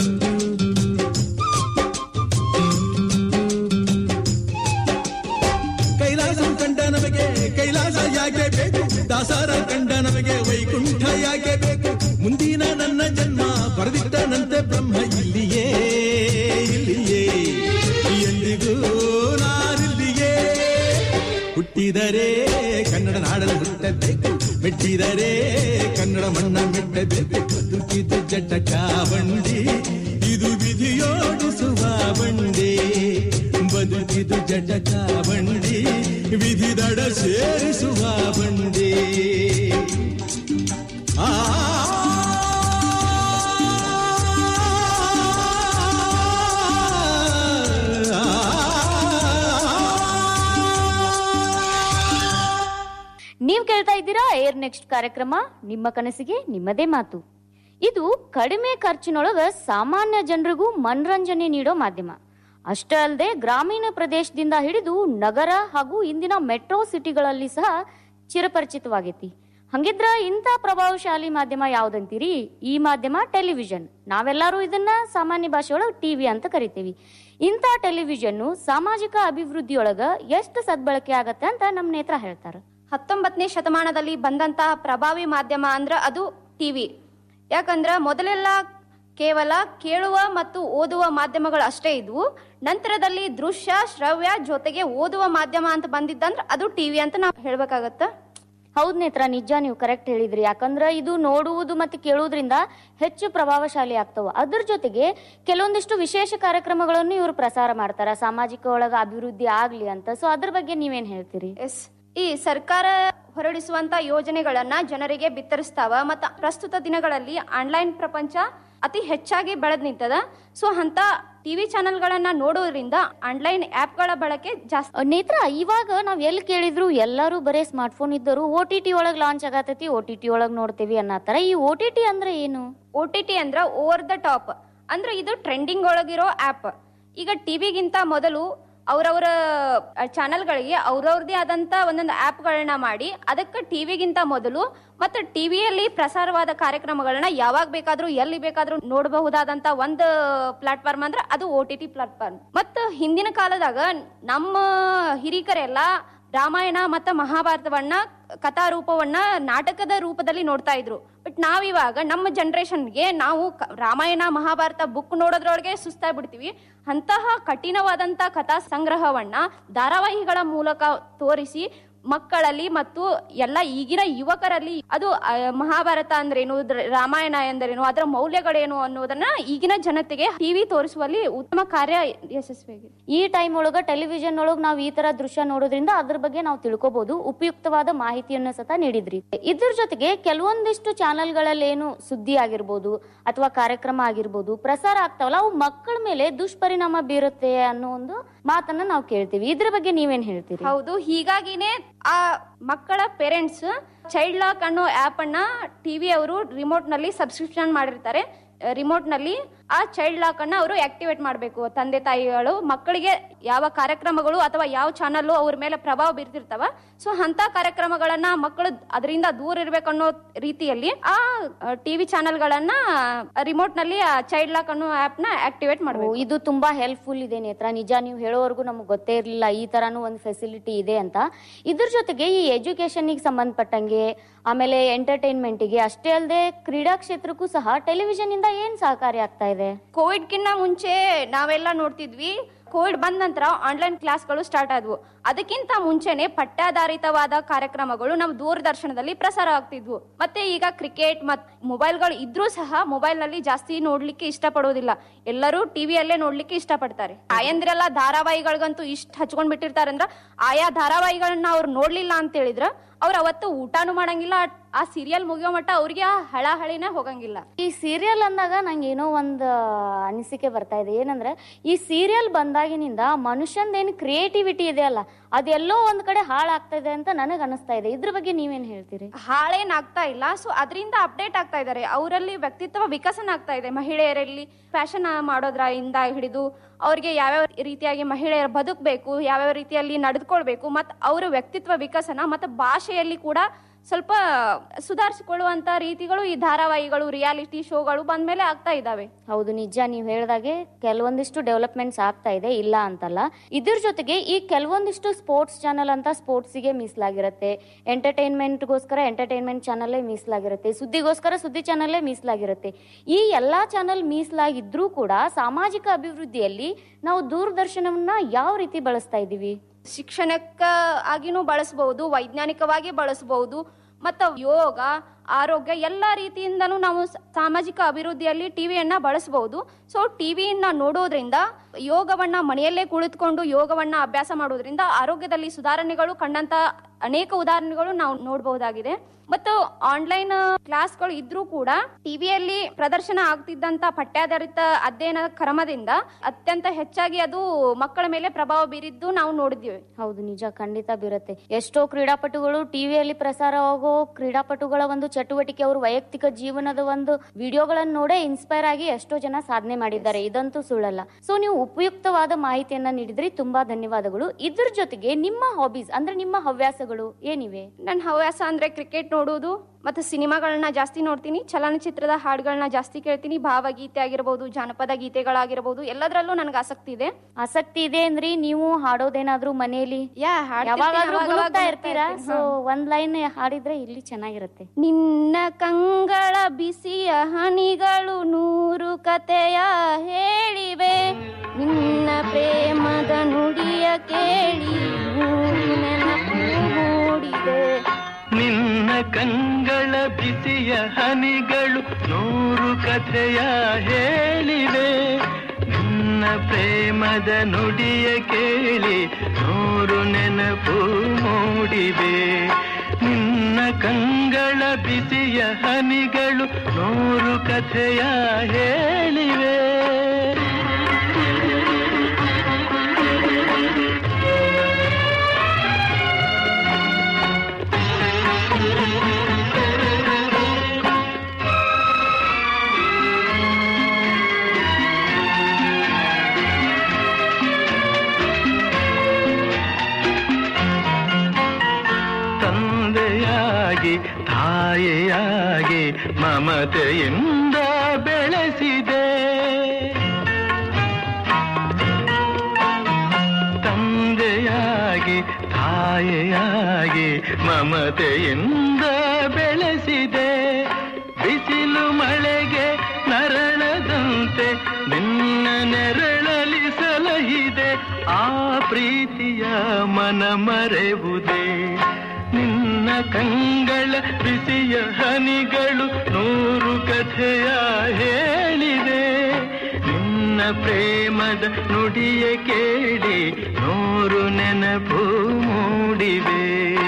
ಕೈಲಾಸ ಕಂಡ ನಮಗೆ ಕೈಲಾಸ ಯಾಕೆ ಬೇಕು ದಾಸಾರ ಕಂಡ ನಮಗೆ ವೈಕುಂಠ ಯಾಕೆ ಬೇಕು ಮುಂದಿನ ನನ್ನ ಜನ್ಮ ಬರೆದಿಟ್ಟನಂತೆ ಬ್ರಹ್ಮ ಇಲ್ಲಿಯೇ ಇಲ್ಲಿಯೇ ಎಂದಿಗೂ ನಾನಿಲ್ಲಿಯೇ ಹುಟ್ಟಿದರೆ ಕನ್ನಡ ನಾಡಲು ಹುಟ್ಟಬೇಕು ಮೆಟ್ಟಿದರೆ ಕನ್ನಡ ಮಣ್ಣ ಮೆಟ್ಟಬೇಕು ಬದುಕಿದು ಜಟಕ ಬಂಡಿ ಇದು ವಿಧಿಯೋಡಿಸುವ ಬಂಡಿ ಬದುಕಿದು ಜಟಕ ಬಂಡಿ ವಿಧಿ ದಡ ಸೇರಿಸುವ ಬಂಡಿ ಆ ನೀವು ಕೇಳ್ತಾ ಇದ್ದೀರಾ ಏರ್ ನೆಕ್ಸ್ಟ್ ಕಾರ್ಯಕ್ರಮ ನಿಮ್ಮ ಕನಸಿಗೆ ನಿಮ್ಮದೇ ಮಾತು ಇದು ಕಡಿಮೆ ಖರ್ಚಿನೊಳಗ ಸಾಮಾನ್ಯ ಜನರಿಗೂ ಮನರಂಜನೆ ನೀಡೋ ಮಾಧ್ಯಮ ಅಷ್ಟೇ ಅಲ್ಲದೆ ಗ್ರಾಮೀಣ ಪ್ರದೇಶದಿಂದ ಹಿಡಿದು ನಗರ ಹಾಗೂ ಇಂದಿನ ಮೆಟ್ರೋ ಸಿಟಿಗಳಲ್ಲಿ ಸಹ ಚಿರಪರಿಚಿತವಾಗೈತಿ ಹಂಗಿದ್ರ ಇಂಥ ಪ್ರಭಾವಶಾಲಿ ಮಾಧ್ಯಮ ಯಾವ್ದಂತೀರಿ ಈ ಮಾಧ್ಯಮ ಟೆಲಿವಿಷನ್ ನಾವೆಲ್ಲರೂ ಇದನ್ನ ಸಾಮಾನ್ಯ ಭಾಷೆಯೊಳಗೆ ಟಿವಿ ಅಂತ ಕರಿತೀವಿ ಇಂಥ ಟೆಲಿವಿಷನ್ ಸಾಮಾಜಿಕ ಅಭಿವೃದ್ಧಿಯೊಳಗ ಎಷ್ಟು ಸದ್ಬಳಕೆ ಆಗತ್ತೆ ಅಂತ ನಮ್ಮ ನೇತ್ರ ಹೇಳ್ತಾರೆ ಹತ್ತೊಂಬತ್ತನೇ ಶತಮಾನದಲ್ಲಿ ಬಂದಂತಹ ಪ್ರಭಾವಿ ಮಾಧ್ಯಮ ಅಂದ್ರ ಅದು ಟಿವಿ ಯಾಕಂದ್ರ ಮೊದಲೆಲ್ಲ ಕೇವಲ ಕೇಳುವ ಮತ್ತು ಓದುವ ಮಾಧ್ಯಮಗಳು ಅಷ್ಟೇ ಇದ್ವು ನಂತರದಲ್ಲಿ ದೃಶ್ಯ ಶ್ರವ್ಯ ಜೊತೆಗೆ ಓದುವ ಮಾಧ್ಯಮ ಅಂತ ಬಂದಿದ್ದಂದ್ರ ಅದು ಟಿವಿ ಅಂತ ನಾವು ಹೇಳ್ಬೇಕಾಗತ್ತ ಹೌದ್ ನೇತ್ರ ನಿಜ ನೀವು ಕರೆಕ್ಟ್ ಹೇಳಿದ್ರಿ ಯಾಕಂದ್ರ ಇದು ನೋಡುವುದು ಮತ್ತೆ ಕೇಳುವುದರಿಂದ ಹೆಚ್ಚು ಪ್ರಭಾವಶಾಲಿ ಆಗ್ತವ ಅದ್ರ ಜೊತೆಗೆ ಕೆಲವೊಂದಿಷ್ಟು ವಿಶೇಷ ಕಾರ್ಯಕ್ರಮಗಳನ್ನು ಇವರು ಪ್ರಸಾರ ಮಾಡ್ತಾರ ಸಾಮಾಜಿಕ ಒಳಗ ಅಭಿವೃದ್ಧಿ ಆಗ್ಲಿ ಅಂತ ಸೊ ಅದ್ರ ಬಗ್ಗೆ ನೀವೇನ್ ಹೇಳ್ತೀರಿ ಎಸ್ ಈ ಸರ್ಕಾರ ಹೊರಡಿಸುವಂತ ಯೋಜನೆಗಳನ್ನ ಜನರಿಗೆ ಬಿತ್ತರಿಸ್ತಾವ ಮತ್ತ ಪ್ರಸ್ತುತ ದಿನಗಳಲ್ಲಿ ಆನ್ಲೈನ್ ಪ್ರಪಂಚ ಅತಿ ಹೆಚ್ಚಾಗಿ ಬೆಳೆದ್ ನಿಂತದ ಸೊ ಅಂತ ಟಿವಿ ಚಾನೆಲ್ಗಳನ್ನ ನೋಡೋದ್ರಿಂದ ಆನ್ಲೈನ್ ಆಪ್ಗಳ ಬಳಕೆ ಜಾಸ್ತಿ ನೇತ್ರ ಇವಾಗ ನಾವ್ ಎಲ್ಲಿ ಕೇಳಿದ್ರು ಎಲ್ಲರೂ ಬರೇ ಸ್ಮಾರ್ಟ್ ಫೋನ್ ಇದ್ದರು ಓ ಟಿ ಟಿ ಒಳಗ್ ಲಾಂಚ್ ಆಗತೈತಿ ಓ ಟಿ ಟಿ ಒಳಗ್ ನೋಡ್ತೇವಿ ಅನ್ನತ್ತಾರ ಈ ಓ ಟಿ ಟಿ ಅಂದ್ರೆ ಏನು ಓ ಟಿ ಟಿ ಅಂದ್ರ ಓವರ್ ದ ಟಾಪ್ ಅಂದ್ರೆ ಇದು ಟ್ರೆಂಡಿಂಗ್ ಒಳಗಿರೋ ಆಪ್ ಈಗ ಟಿವಿಗಿಂತ ಮೊದಲು ಅವ್ರವ್ರ ಚಾನೆಲ್ಗಳಿಗೆ ಅವ್ರವ್ರದೇ ಆದಂತ ಒಂದೊಂದು ಆಪ್ಗಳನ್ನ ಮಾಡಿ ಅದಕ್ಕೆ ಟಿವಿಗಿಂತ ಮೊದಲು ಮತ್ತು ಟಿವಿಯಲ್ಲಿ ಪ್ರಸಾರವಾದ ಕಾರ್ಯಕ್ರಮಗಳನ್ನ ಯಾವಾಗ ಬೇಕಾದ್ರೂ ಎಲ್ಲಿ ಬೇಕಾದ್ರೂ ನೋಡಬಹುದಾದಂತ ಒಂದು ಪ್ಲಾಟ್ಫಾರ್ಮ್ ಅಂದ್ರೆ ಅದು ಓ ಟಿ ಟಿ ಪ್ಲಾಟ್ಫಾರ್ಮ್ ಮತ್ತು ಹಿಂದಿನ ಕಾಲದಾಗ ನಮ್ಮ ಹಿರಿಕರೆಲ್ಲ ರಾಮಾಯಣ ಮತ್ತು ಮಹಾಭಾರತವನ್ನ ಕಥಾ ರೂಪವನ್ನ ನಾಟಕದ ರೂಪದಲ್ಲಿ ನೋಡ್ತಾ ಇದ್ರು ಬಟ್ ನಾವಿವಾಗ ನಮ್ಮ ಜನರೇಷನ್ಗೆ ನಾವು ಕ- ರಾಮಾಯಣ ಮಹಾಭಾರತ ಬುಕ್ ನೋಡೋದ್ರೊಳಗೆ ಸುಸ್ತಾಗ್ಬಿಡ್ತೀವಿ ಅಂತಹ ಕಠಿಣವಾದಂತ ಕಥಾ ಸಂಗ್ರಹವನ್ನ ಧಾರಾವಾಹಿಗಳ ಮೂಲಕ ತೋರಿಸಿ ಮಕ್ಕಳಲ್ಲಿ ಮತ್ತು ಎಲ್ಲ ಈಗಿನ ಯುವಕರಲ್ಲಿ ಅದು ಆ, ಮಹಾಭಾರತ ಅಂದ್ರೇನು ದ್ರ- ರಾಮಾಯಣ ಎಂದರೇನು ಅದರ ಮೌಲ್ಯಗಳೇನು ಅನ್ನೋದನ್ನ ಈಗಿನ ಜನತೆಗೆ ಟಿವಿ ತೋರಿಸುವಲ್ಲಿ ಉತ್ತಮ ಕಾರ್ಯ ಯಶಸ್ವಿಯಾಗಿದೆ ಈ ಟೈಮ್ ಒಳಗ ಟೆಲಿವಿಷನ್ ಒಳಗ್ ನಾವ್ ಈ ತರ ದೃಶ್ಯ ನೋಡೋದ್ರಿಂದ ಅದ್ರ ಬಗ್ಗೆ ನಾವು ತಿಳ್ಕೊಬಹುದು ಉಪಯುಕ್ತವಾದ ಮಾಹಿತಿಯನ್ನು ಸತ ನೀಡಿದ್ರಿ ಇದ್ರ ಜೊತೆಗೆ ಕೆಲವೊಂದಿಷ್ಟು ಚಾನೆಲ್ಗಳಲ್ಲಿ ಏನು ಸುದ್ದಿ ಆಗಿರ್ಬೋದು ಅಥವಾ ಕಾರ್ಯಕ್ರಮ ಆಗಿರ್ಬೋದು ಪ್ರಸಾರ ಆಗ್ತಾವಲ್ಲ ಅವು ಮಕ್ಕಳ ಮೇಲೆ ದುಷ್ಪರಿಣಾಮ ಬೀರುತ್ತೆ ಅನ್ನೋ ಒಂದು ಮಾತನ್ನ ನಾವು ಕೇಳ್ತೀವಿ ಇದ್ರ ಬಗ್ಗೆ ನೀವೇನ್ ಹೇಳ್ತೀರಿ ಹೌದು ಹೀಗಾಗಿನೇ ಆ ಮಕ್ಕಳ ಪೇರೆಂಟ್ಸ್ ಚೈಲ್ಡ್ ಲಾಕ್ ಅನ್ನೋ ಆಪ್ ಅನ್ನ ಟಿವಿ ಅವರು ರಿಮೋಟ್ ನಲ್ಲಿ ಸಬ್ಸ್ಕ್ರಿಪ್ಷನ್ ಮಾಡಿರ್ತಾರೆ ರಿಮೋಟ್ ನಲ್ಲಿ ಆ ಚೈಲ್ಡ್ ಲಾಕ್ ಅನ್ನ ಅವರು ಆಕ್ಟಿವೇಟ್ ಮಾಡಬೇಕು ತಂದೆ ತಾಯಿಗಳು ಮಕ್ಕಳಿಗೆ ಯಾವ ಕಾರ್ಯಕ್ರಮಗಳು ಅಥವಾ ಯಾವ ಚಾನಲ್ ಅವ್ರ ಮೇಲೆ ಪ್ರಭಾವ ಬೀರ್ತಿರ್ತಾವ ಸೊ ಅಂತ ಕಾರ್ಯಕ್ರಮಗಳನ್ನ ಮಕ್ಕಳು ಅದರಿಂದ ದೂರ ಇರ್ಬೇಕನ್ನೋ ರೀತಿಯಲ್ಲಿ ಆ ಟಿವಿ ಚಾನೆಲ್ಗಳನ್ನ ರಿಮೋಟ್ ನಲ್ಲಿ ಆ ಚೈಲ್ಡ್ ಲಾಕ್ ಅನ್ನೋ ಆಪ್ ನ ಆಕ್ಟಿವೇಟ್ ಮಾಡಬೇಕು ಇದು ತುಂಬಾ ಹೆಲ್ಪ್ಫುಲ್ ಇದೆ ನೇತ್ರ ನಿಜ ನೀವು ಹೇಳೋವರೆಗೂ ನಮ್ಗೆ ಗೊತ್ತೇ ಇರಲಿಲ್ಲ ಈ ತರಾನು ಒಂದು ಫೆಸಿಲಿಟಿ ಇದೆ ಅಂತ ಇದ್ರ ಜೊತೆಗೆ ಈ ಎಜುಕೇಶನ್ಗೆ ಸಂಬಂಧಪಟ್ಟಂಗೆ ಆಮೇಲೆ ಎಂಟರ್ಟೈನ್ಮೆಂಟಿಗೆ ಅಷ್ಟೇ ಅಲ್ಲದೆ ಕ್ರೀಡಾ ಕ್ಷೇತ್ರಕ್ಕೂ ಸಹ ಟೆಲಿವಿಷನ್ ಇಂದ ಏನ್ ಸಹಕಾರಿ ಆಗ್ತಾ ಇದೆ ಕೋವಿಡ್ ಕಿನ್ನ ಮುಂಚೆ ನಾವೆಲ್ಲ ನೋಡ್ತಿದ್ವಿ ಕೋವಿಡ್ ಬಂದ ನಂತರ ಆನ್ಲೈನ್ ಕ್ಲಾಸ್ಗಳು ಸ್ಟಾರ್ಟ್ ಆದ್ವು ಅದಕ್ಕಿಂತ ಮುಂಚೆನೆ ಪಠ್ಯಾಧಾರಿತವಾದ ಕಾರ್ಯಕ್ರಮಗಳು ನಮ್ಮ ದೂರದರ್ಶನದಲ್ಲಿ ಪ್ರಸಾರ ಆಗ್ತಿದ್ವು ಮತ್ತೆ ಈಗ ಕ್ರಿಕೆಟ್ ಮತ್ ಮೊಬೈಲ್ಗಳು ಇದ್ರೂ ಸಹ ಮೊಬೈಲ್ ನಲ್ಲಿ ಜಾಸ್ತಿ ನೋಡ್ಲಿಕ್ಕೆ ಇಷ್ಟಪಡೋದಿಲ್ಲ ಎಲ್ಲರೂ ಟಿವಿಯಲ್ಲೇ ನೋಡ್ಲಿಕ್ಕೆ ಇಷ್ಟಪಡ್ತಾರೆ ತಾಯಂದ್ರೆಲ್ಲ ಧಾರಾವಾಹಿಗಳಿಗಂತೂ ಇಷ್ಟ ಹಚ್ಕೊಂಡ್ ಬಿಟ್ಟಿರ್ತಾರಂದ್ರ ಆಯಾ ಧಾರಾವಾಹಿಗಳನ್ನ ಅವ್ರು ನೋಡ್ಲಿಲ್ಲ ಅಂತ ಹೇಳಿದ್ರ ಅವ್ರ ಅವತ್ತು ಊಟಾನು ಮಾಡಂಗಿಲ್ಲ ಆ ಸೀರಿಯಲ್ ಮುಗಿಯೋ ಮಟ್ಟ ಅವ್ರಿಗೆ ಆ ಹಳಹಳಿನೇ ಹೋಗಂಗಿಲ್ಲ ಈ ಸೀರಿಯಲ್ ಅಂದಾಗ ನಂಗೆ ಏನೋ ಒಂದು ಅನಿಸಿಕೆ ಬರ್ತಾ ಇದೆ ಏನಂದ್ರೆ ಈ ಸೀರಿಯಲ್ ಬಂದಾಗಿನಿಂದ ಮನುಷ್ಯಂದೇನು ಕ್ರಿಯೇಟಿವಿಟಿ ಇದೆ ಅಲ್ಲ ಅದೆಲ್ಲೋ ಒಂದ್ ಕಡೆ ಹಾಳಾಗ್ತಾ ಇದೆ ಅಂತ ನನಗೆ ಅನಿಸ್ತಾ ಇದೆ ಇದ್ರ ಬಗ್ಗೆ ನೀವೇನ್ ಹೇಳ್ತೀರಿ ಹಾಳೇನ್ ಆಗ್ತಾ ಇಲ್ಲ ಸೊ ಅದರಿಂದ ಅಪ್ಡೇಟ್ ಆಗ್ತಾ ಇದ್ದಾರೆ ಅವರಲ್ಲಿ ವ್ಯಕ್ತಿತ್ವ ವಿಕಸನ ಆಗ್ತಾ ಇದೆ ಮಹಿಳೆಯರಲ್ಲಿ ಫ್ಯಾಷನ್ ಮಾಡೋದ್ರ ಇಂದ ಹಿಡಿದು ಅವ್ರಿಗೆ ಯಾವ್ಯಾವ ರೀತಿಯಾಗಿ ಮಹಿಳೆಯರು ಬದುಕಬೇಕು ಯಾವ್ಯಾವ ರೀತಿಯಲ್ಲಿ ನಡೆದುಕೊಳ್ಬೇಕು ಮತ್ತು ಅವರ ವ್ಯಕ್ತಿತ್ವ ವಿಕಸನ ಮತ್ತು ಭಾಷೆಯಲ್ಲಿ ಕೂಡ ಸ್ವಲ್ಪ ಸುಧಾರಿಸಿಕೊಳ್ಳುವಂತ ರೀತಿಗಳು ಈ ಧಾರಾವಾಹಿಗಳು ರಿಯಾಲಿಟಿ ಶೋಗಳು ಬಂದ್ಮೇಲೆ ಆಗ್ತಾ ಇದಾವೆ ಹೌದು ನಿಜ ನೀವು ಹೇಳ್ದಾಗೆ ಕೆಲವೊಂದಿಷ್ಟು ಡೆವಲಪ್ಮೆಂಟ್ಸ್ ಆಗ್ತಾ ಇದೆ ಇಲ್ಲ ಅಂತಲ್ಲ ಇದ್ರ ಜೊತೆಗೆ ಈ ಕೆಲವೊಂದಿಷ್ಟು ಸ್ಪೋರ್ಟ್ಸ್ ಚಾನಲ್ ಅಂತ ಸ್ಪೋರ್ಟ್ಸಿಗೆ ಮೀಸಲಾಗಿರುತ್ತೆ ಎಂಟರ್ಟೈನ್ಮೆಂಟ್ಗೋಸ್ಕರ ಎಂಟರ್ಟೈನ್ಮೆಂಟ್ ಚಾನಲ್ಲೇ ಮೀಸಲಾಗಿರುತ್ತೆ ಸುದ್ದಿಗೋಸ್ಕರ ಸುದ್ದಿ ಚಾನಲ್ಲೇ ಮೀಸಲಾಗಿರುತ್ತೆ ಈ ಎಲ್ಲಾ ಚಾನಲ್ ಮೀಸಲಾಗಿದ್ರೂ ಕೂಡ ಸಾಮಾಜಿಕ ಅಭಿವೃದ್ಧಿಯಲ್ಲಿ ನಾವು ದೂರದರ್ಶನವನ್ನ ಯಾವ ರೀತಿ ಬಳಸ್ತಾ ಇದ್ದೀವಿ ಶಿಕ್ಷಣಕ್ಕ ಆಗಿನೂ ಬಳಸಬಹುದು ವೈಜ್ಞಾನಿಕವಾಗಿ ಬಳಸಬಹುದು ಮತ್ತು ಯೋಗ ಆರೋಗ್ಯ ಎಲ್ಲ ರೀತಿಯಿಂದನೂ ನಾವು ಸ- ಸಾಮಾಜಿಕ ಅಭಿವೃದ್ಧಿಯಲ್ಲಿ ಟಿವಿಯನ್ನ ಬಳಸಬಹುದು ಸೊ ಟಿವಿಯನ್ನ ನೋಡೋದ್ರಿಂದ ಯೋಗವನ್ನ ಮನೆಯಲ್ಲೇ ಕುಳಿತುಕೊಂಡು ಯೋಗವನ್ನ ಅಭ್ಯಾಸ ಮಾಡೋದ್ರಿಂದ ಆರೋಗ್ಯದಲ್ಲಿ ಸುಧಾರಣೆಗಳು ಕಂಡಂತ ಅನೇಕ ಉದಾಹರಣೆಗಳು ನಾವು ನೋಡಬಹುದಾಗಿದೆ ಮತ್ತು ಆನ್ಲೈನ್ ಕ್ಲಾಸ್ಗಳು ಇದ್ರೂ ಕೂಡ ಟಿವಿಯಲ್ಲಿ ಪ್ರದರ್ಶನ ಆಗ್ತಿದ್ದಂತ ಪಠ್ಯಾಧಾರಿತ ಅಧ್ಯಯನ ಕ್ರಮದಿಂದ ಅತ್ಯಂತ ಹೆಚ್ಚಾಗಿ ಅದು ಮಕ್ಕಳ ಮೇಲೆ ಪ್ರಭಾವ ಬೀರಿದ್ದು ನಾವು ನೋಡಿದ್ದೀವಿ ಹೌದು ನಿಜ ಖಂಡಿತ ಬೀರುತ್ತೆ ಎಷ್ಟೋ ಕ್ರೀಡಾಪಟುಗಳು ಟಿವಿಯಲ್ಲಿ ಪ್ರಸಾರ ಆಗೋ ಕ್ರೀಡಾಪಟುಗಳ ಒಂದು ಚಟುವಟಿಕೆ ಅವ್ರ ವೈಯಕ್ತಿಕ ಜೀವನದ ಒಂದು ವಿಡಿಯೋಗಳನ್ನ ನೋಡೇ ಇನ್ಸ್ಪೈರ್ ಆಗಿ ಎಷ್ಟೋ ಜನ ಸಾಧನೆ ಮಾಡಿದ್ದಾರೆ ಇದಂತೂ ಸುಳ್ಳಲ್ಲ ಸೊ ನೀವು ಉಪಯುಕ್ತವಾದ ಮಾಹಿತಿಯನ್ನ ನೀಡಿದ್ರಿ ತುಂಬಾ ಧನ್ಯವಾದಗಳು ಇದ್ರ ಜೊತೆಗೆ ನಿಮ್ಮ ಹಾಬೀಸ್ ಅಂದ್ರೆ ನಿಮ್ಮ ಹವ್ಯಾಸಗಳು ಏನಿವೆ ನನ್ನ ಹವ್ಯಾಸ ಅಂದ್ರೆ ಕ್ರಿಕೆಟ್ ನೋಡೋದು ಮತ್ತು ಸಿನಿಮಾಗಳನ್ನ ಜಾಸ್ತಿ ನೋಡ್ತೀನಿ ಚಲನಚಿತ್ರದ ಹಾಡುಗಳನ್ನ ಜಾಸ್ತಿ ಕೇಳ್ತೀನಿ ಭಾವಗೀತೆ ಆಗಿರ್ಬೋದು ಜಾನಪದ ಗೀತೆಗಳಾಗಿರ್ಬೋದು ಎಲ್ಲದರಲ್ಲೂ ನನಗೆ ಆಸಕ್ತಿ ಇದೆ ಆಸಕ್ತಿ ಇದೆ ಅಂದ್ರಿ ನೀವು ಹಾಡೋದೇನಾದ್ರೂ ಮನೇಲಿ ಯಾ ಹಾಡ್ತಿರ್ತೀನಿ, ಯಾವಾಗಾದ್ರೂ ಅವಾಗವಾಗ ಗುನುಗ್ತಾ ಗುನುಗ್ತಾ ಇರ್ತೀರಾ ಇರ್ತೀನಿ, ಸೊ ಹಾ. ಒಂದ್ ಲೈನ್ ಹಾಡಿದ್ರೆ ಇಲ್ಲಿ ಚೆನ್ನಾಗಿರುತ್ತೆ ನಿನ್ನ ಕಂಗಳ ಬಿಸಿಯ ಹನಿಗಳು ನೂರು ಕತೆಯ ಹೇಳಿವೆ ನಿನ್ನ ಪ್ರೇಮದ ನುಡಿಯ ಕೇಳಿ ನೂರು ನೆನಪು ಮೂಡಿದೆ ನಿನ್ನ ಕಂಗಳ ಬಿಸಿಯ ಹನಿಗಳು ನೂರು ಕಥೆಯ ಹೇಳಿವೆ ನಿನ್ನ ಪ್ರೇಮದ ನುಡಿಯ ಕೇಳಿ ನೂರು ನೆನಪು ಮೂಡಿವೆ ನಿನ್ನ ಕಂಗಳ ಬಿಸಿಯ ಹನಿಗಳು ನೂರು ಕಥೆಯ ಹೇಳಿವೆ ತಂದೆಯಾಗಿ ತಾಯಿಯಾಗಿ ಮಮತೆಯಿಂದ ಬೆಳೆಸಿದೆ ತಂದೆಯಾಗಿ ತಾಯಿಯಾಗಿ ಮಮತೆಯಿಂದ ಬೆಳೆಸಿದೆ ಬಿಸಿಲು ಮಳೆಗೆ ನರಳದಂತೆ ನಿನ್ನ ನೆರಳಲಿ ಸಲಹಿದೆ ಆ ಪ್ರೀತಿಯ ಮನ ಮರೆವುದೇ ನಿನ್ನ ಕಂಗಳ ಬಿಸಿಯ ಹನಿಗಳು ನೂರು ಕಥೆಯ ಹೇಳಿದೆ ನಿನ್ನ ಪ್ರೇಮದ ನುಡಿಯ ಕೇಳಿ ನೂರು ನೆನಪು ಮೂಡಿವೆ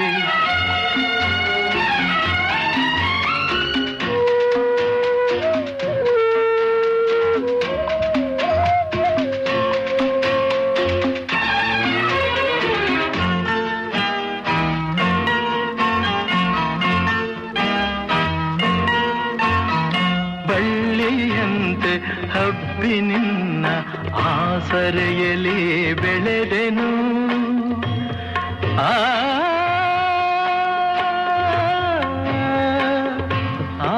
ಬಳ್ಳಿಯಂತೆ ಹಬ್ಬಿ ನಿನ್ನ ಆಸರೆಯಲ್ಲಿ ಬೆಳೆದೆನು ಆ ಆ,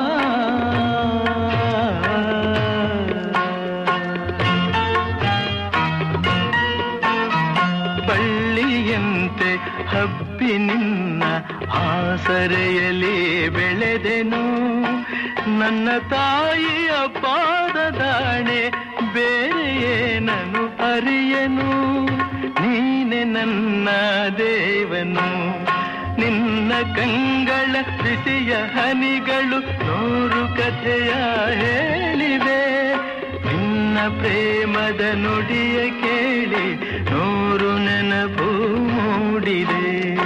ಬಳ್ಳಿಯಂತೆ ಹಬ್ಬಿ ನಿನ್ನ ಆಸರೆಯಲ್ಲಿ ಬೆಳೆದೆನು ನನ್ನ ತಾಯಿಯ ಪಾದದಾಣೆ ಬೇರೆ ಏನನು ಅರಿಯನು ನೀನೆ ನನ್ನ ದೇವನು ನಿನ್ನ ಕಂಗಳ ಬಿಸಿಯ ಹನಿಗಳು ನೂರು ಕಥೆಯ ಹೇಳಿವೆ ನಿನ್ನ ಪ್ರೇಮದ ನುಡಿಯ ಕೇಳಿ ನೂರು ನೆನಪು ಮೂಡಿದೆ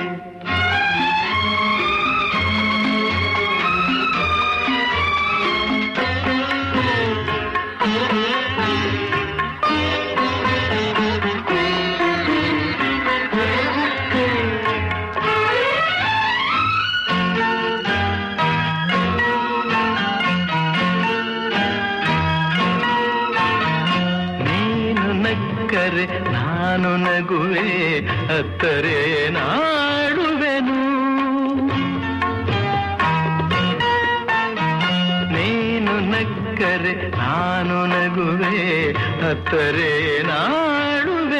ನೀನು ನಕ್ಕರೆ ನಾನು ನಗುವೆ ಹತ್ತರೆ ನಾಡುವೆನು ನೀನು ನಕ್ಕರೆ ನಾನು ನಗುವೆ ಹತ್ತರೆ ನಾಡುವೆ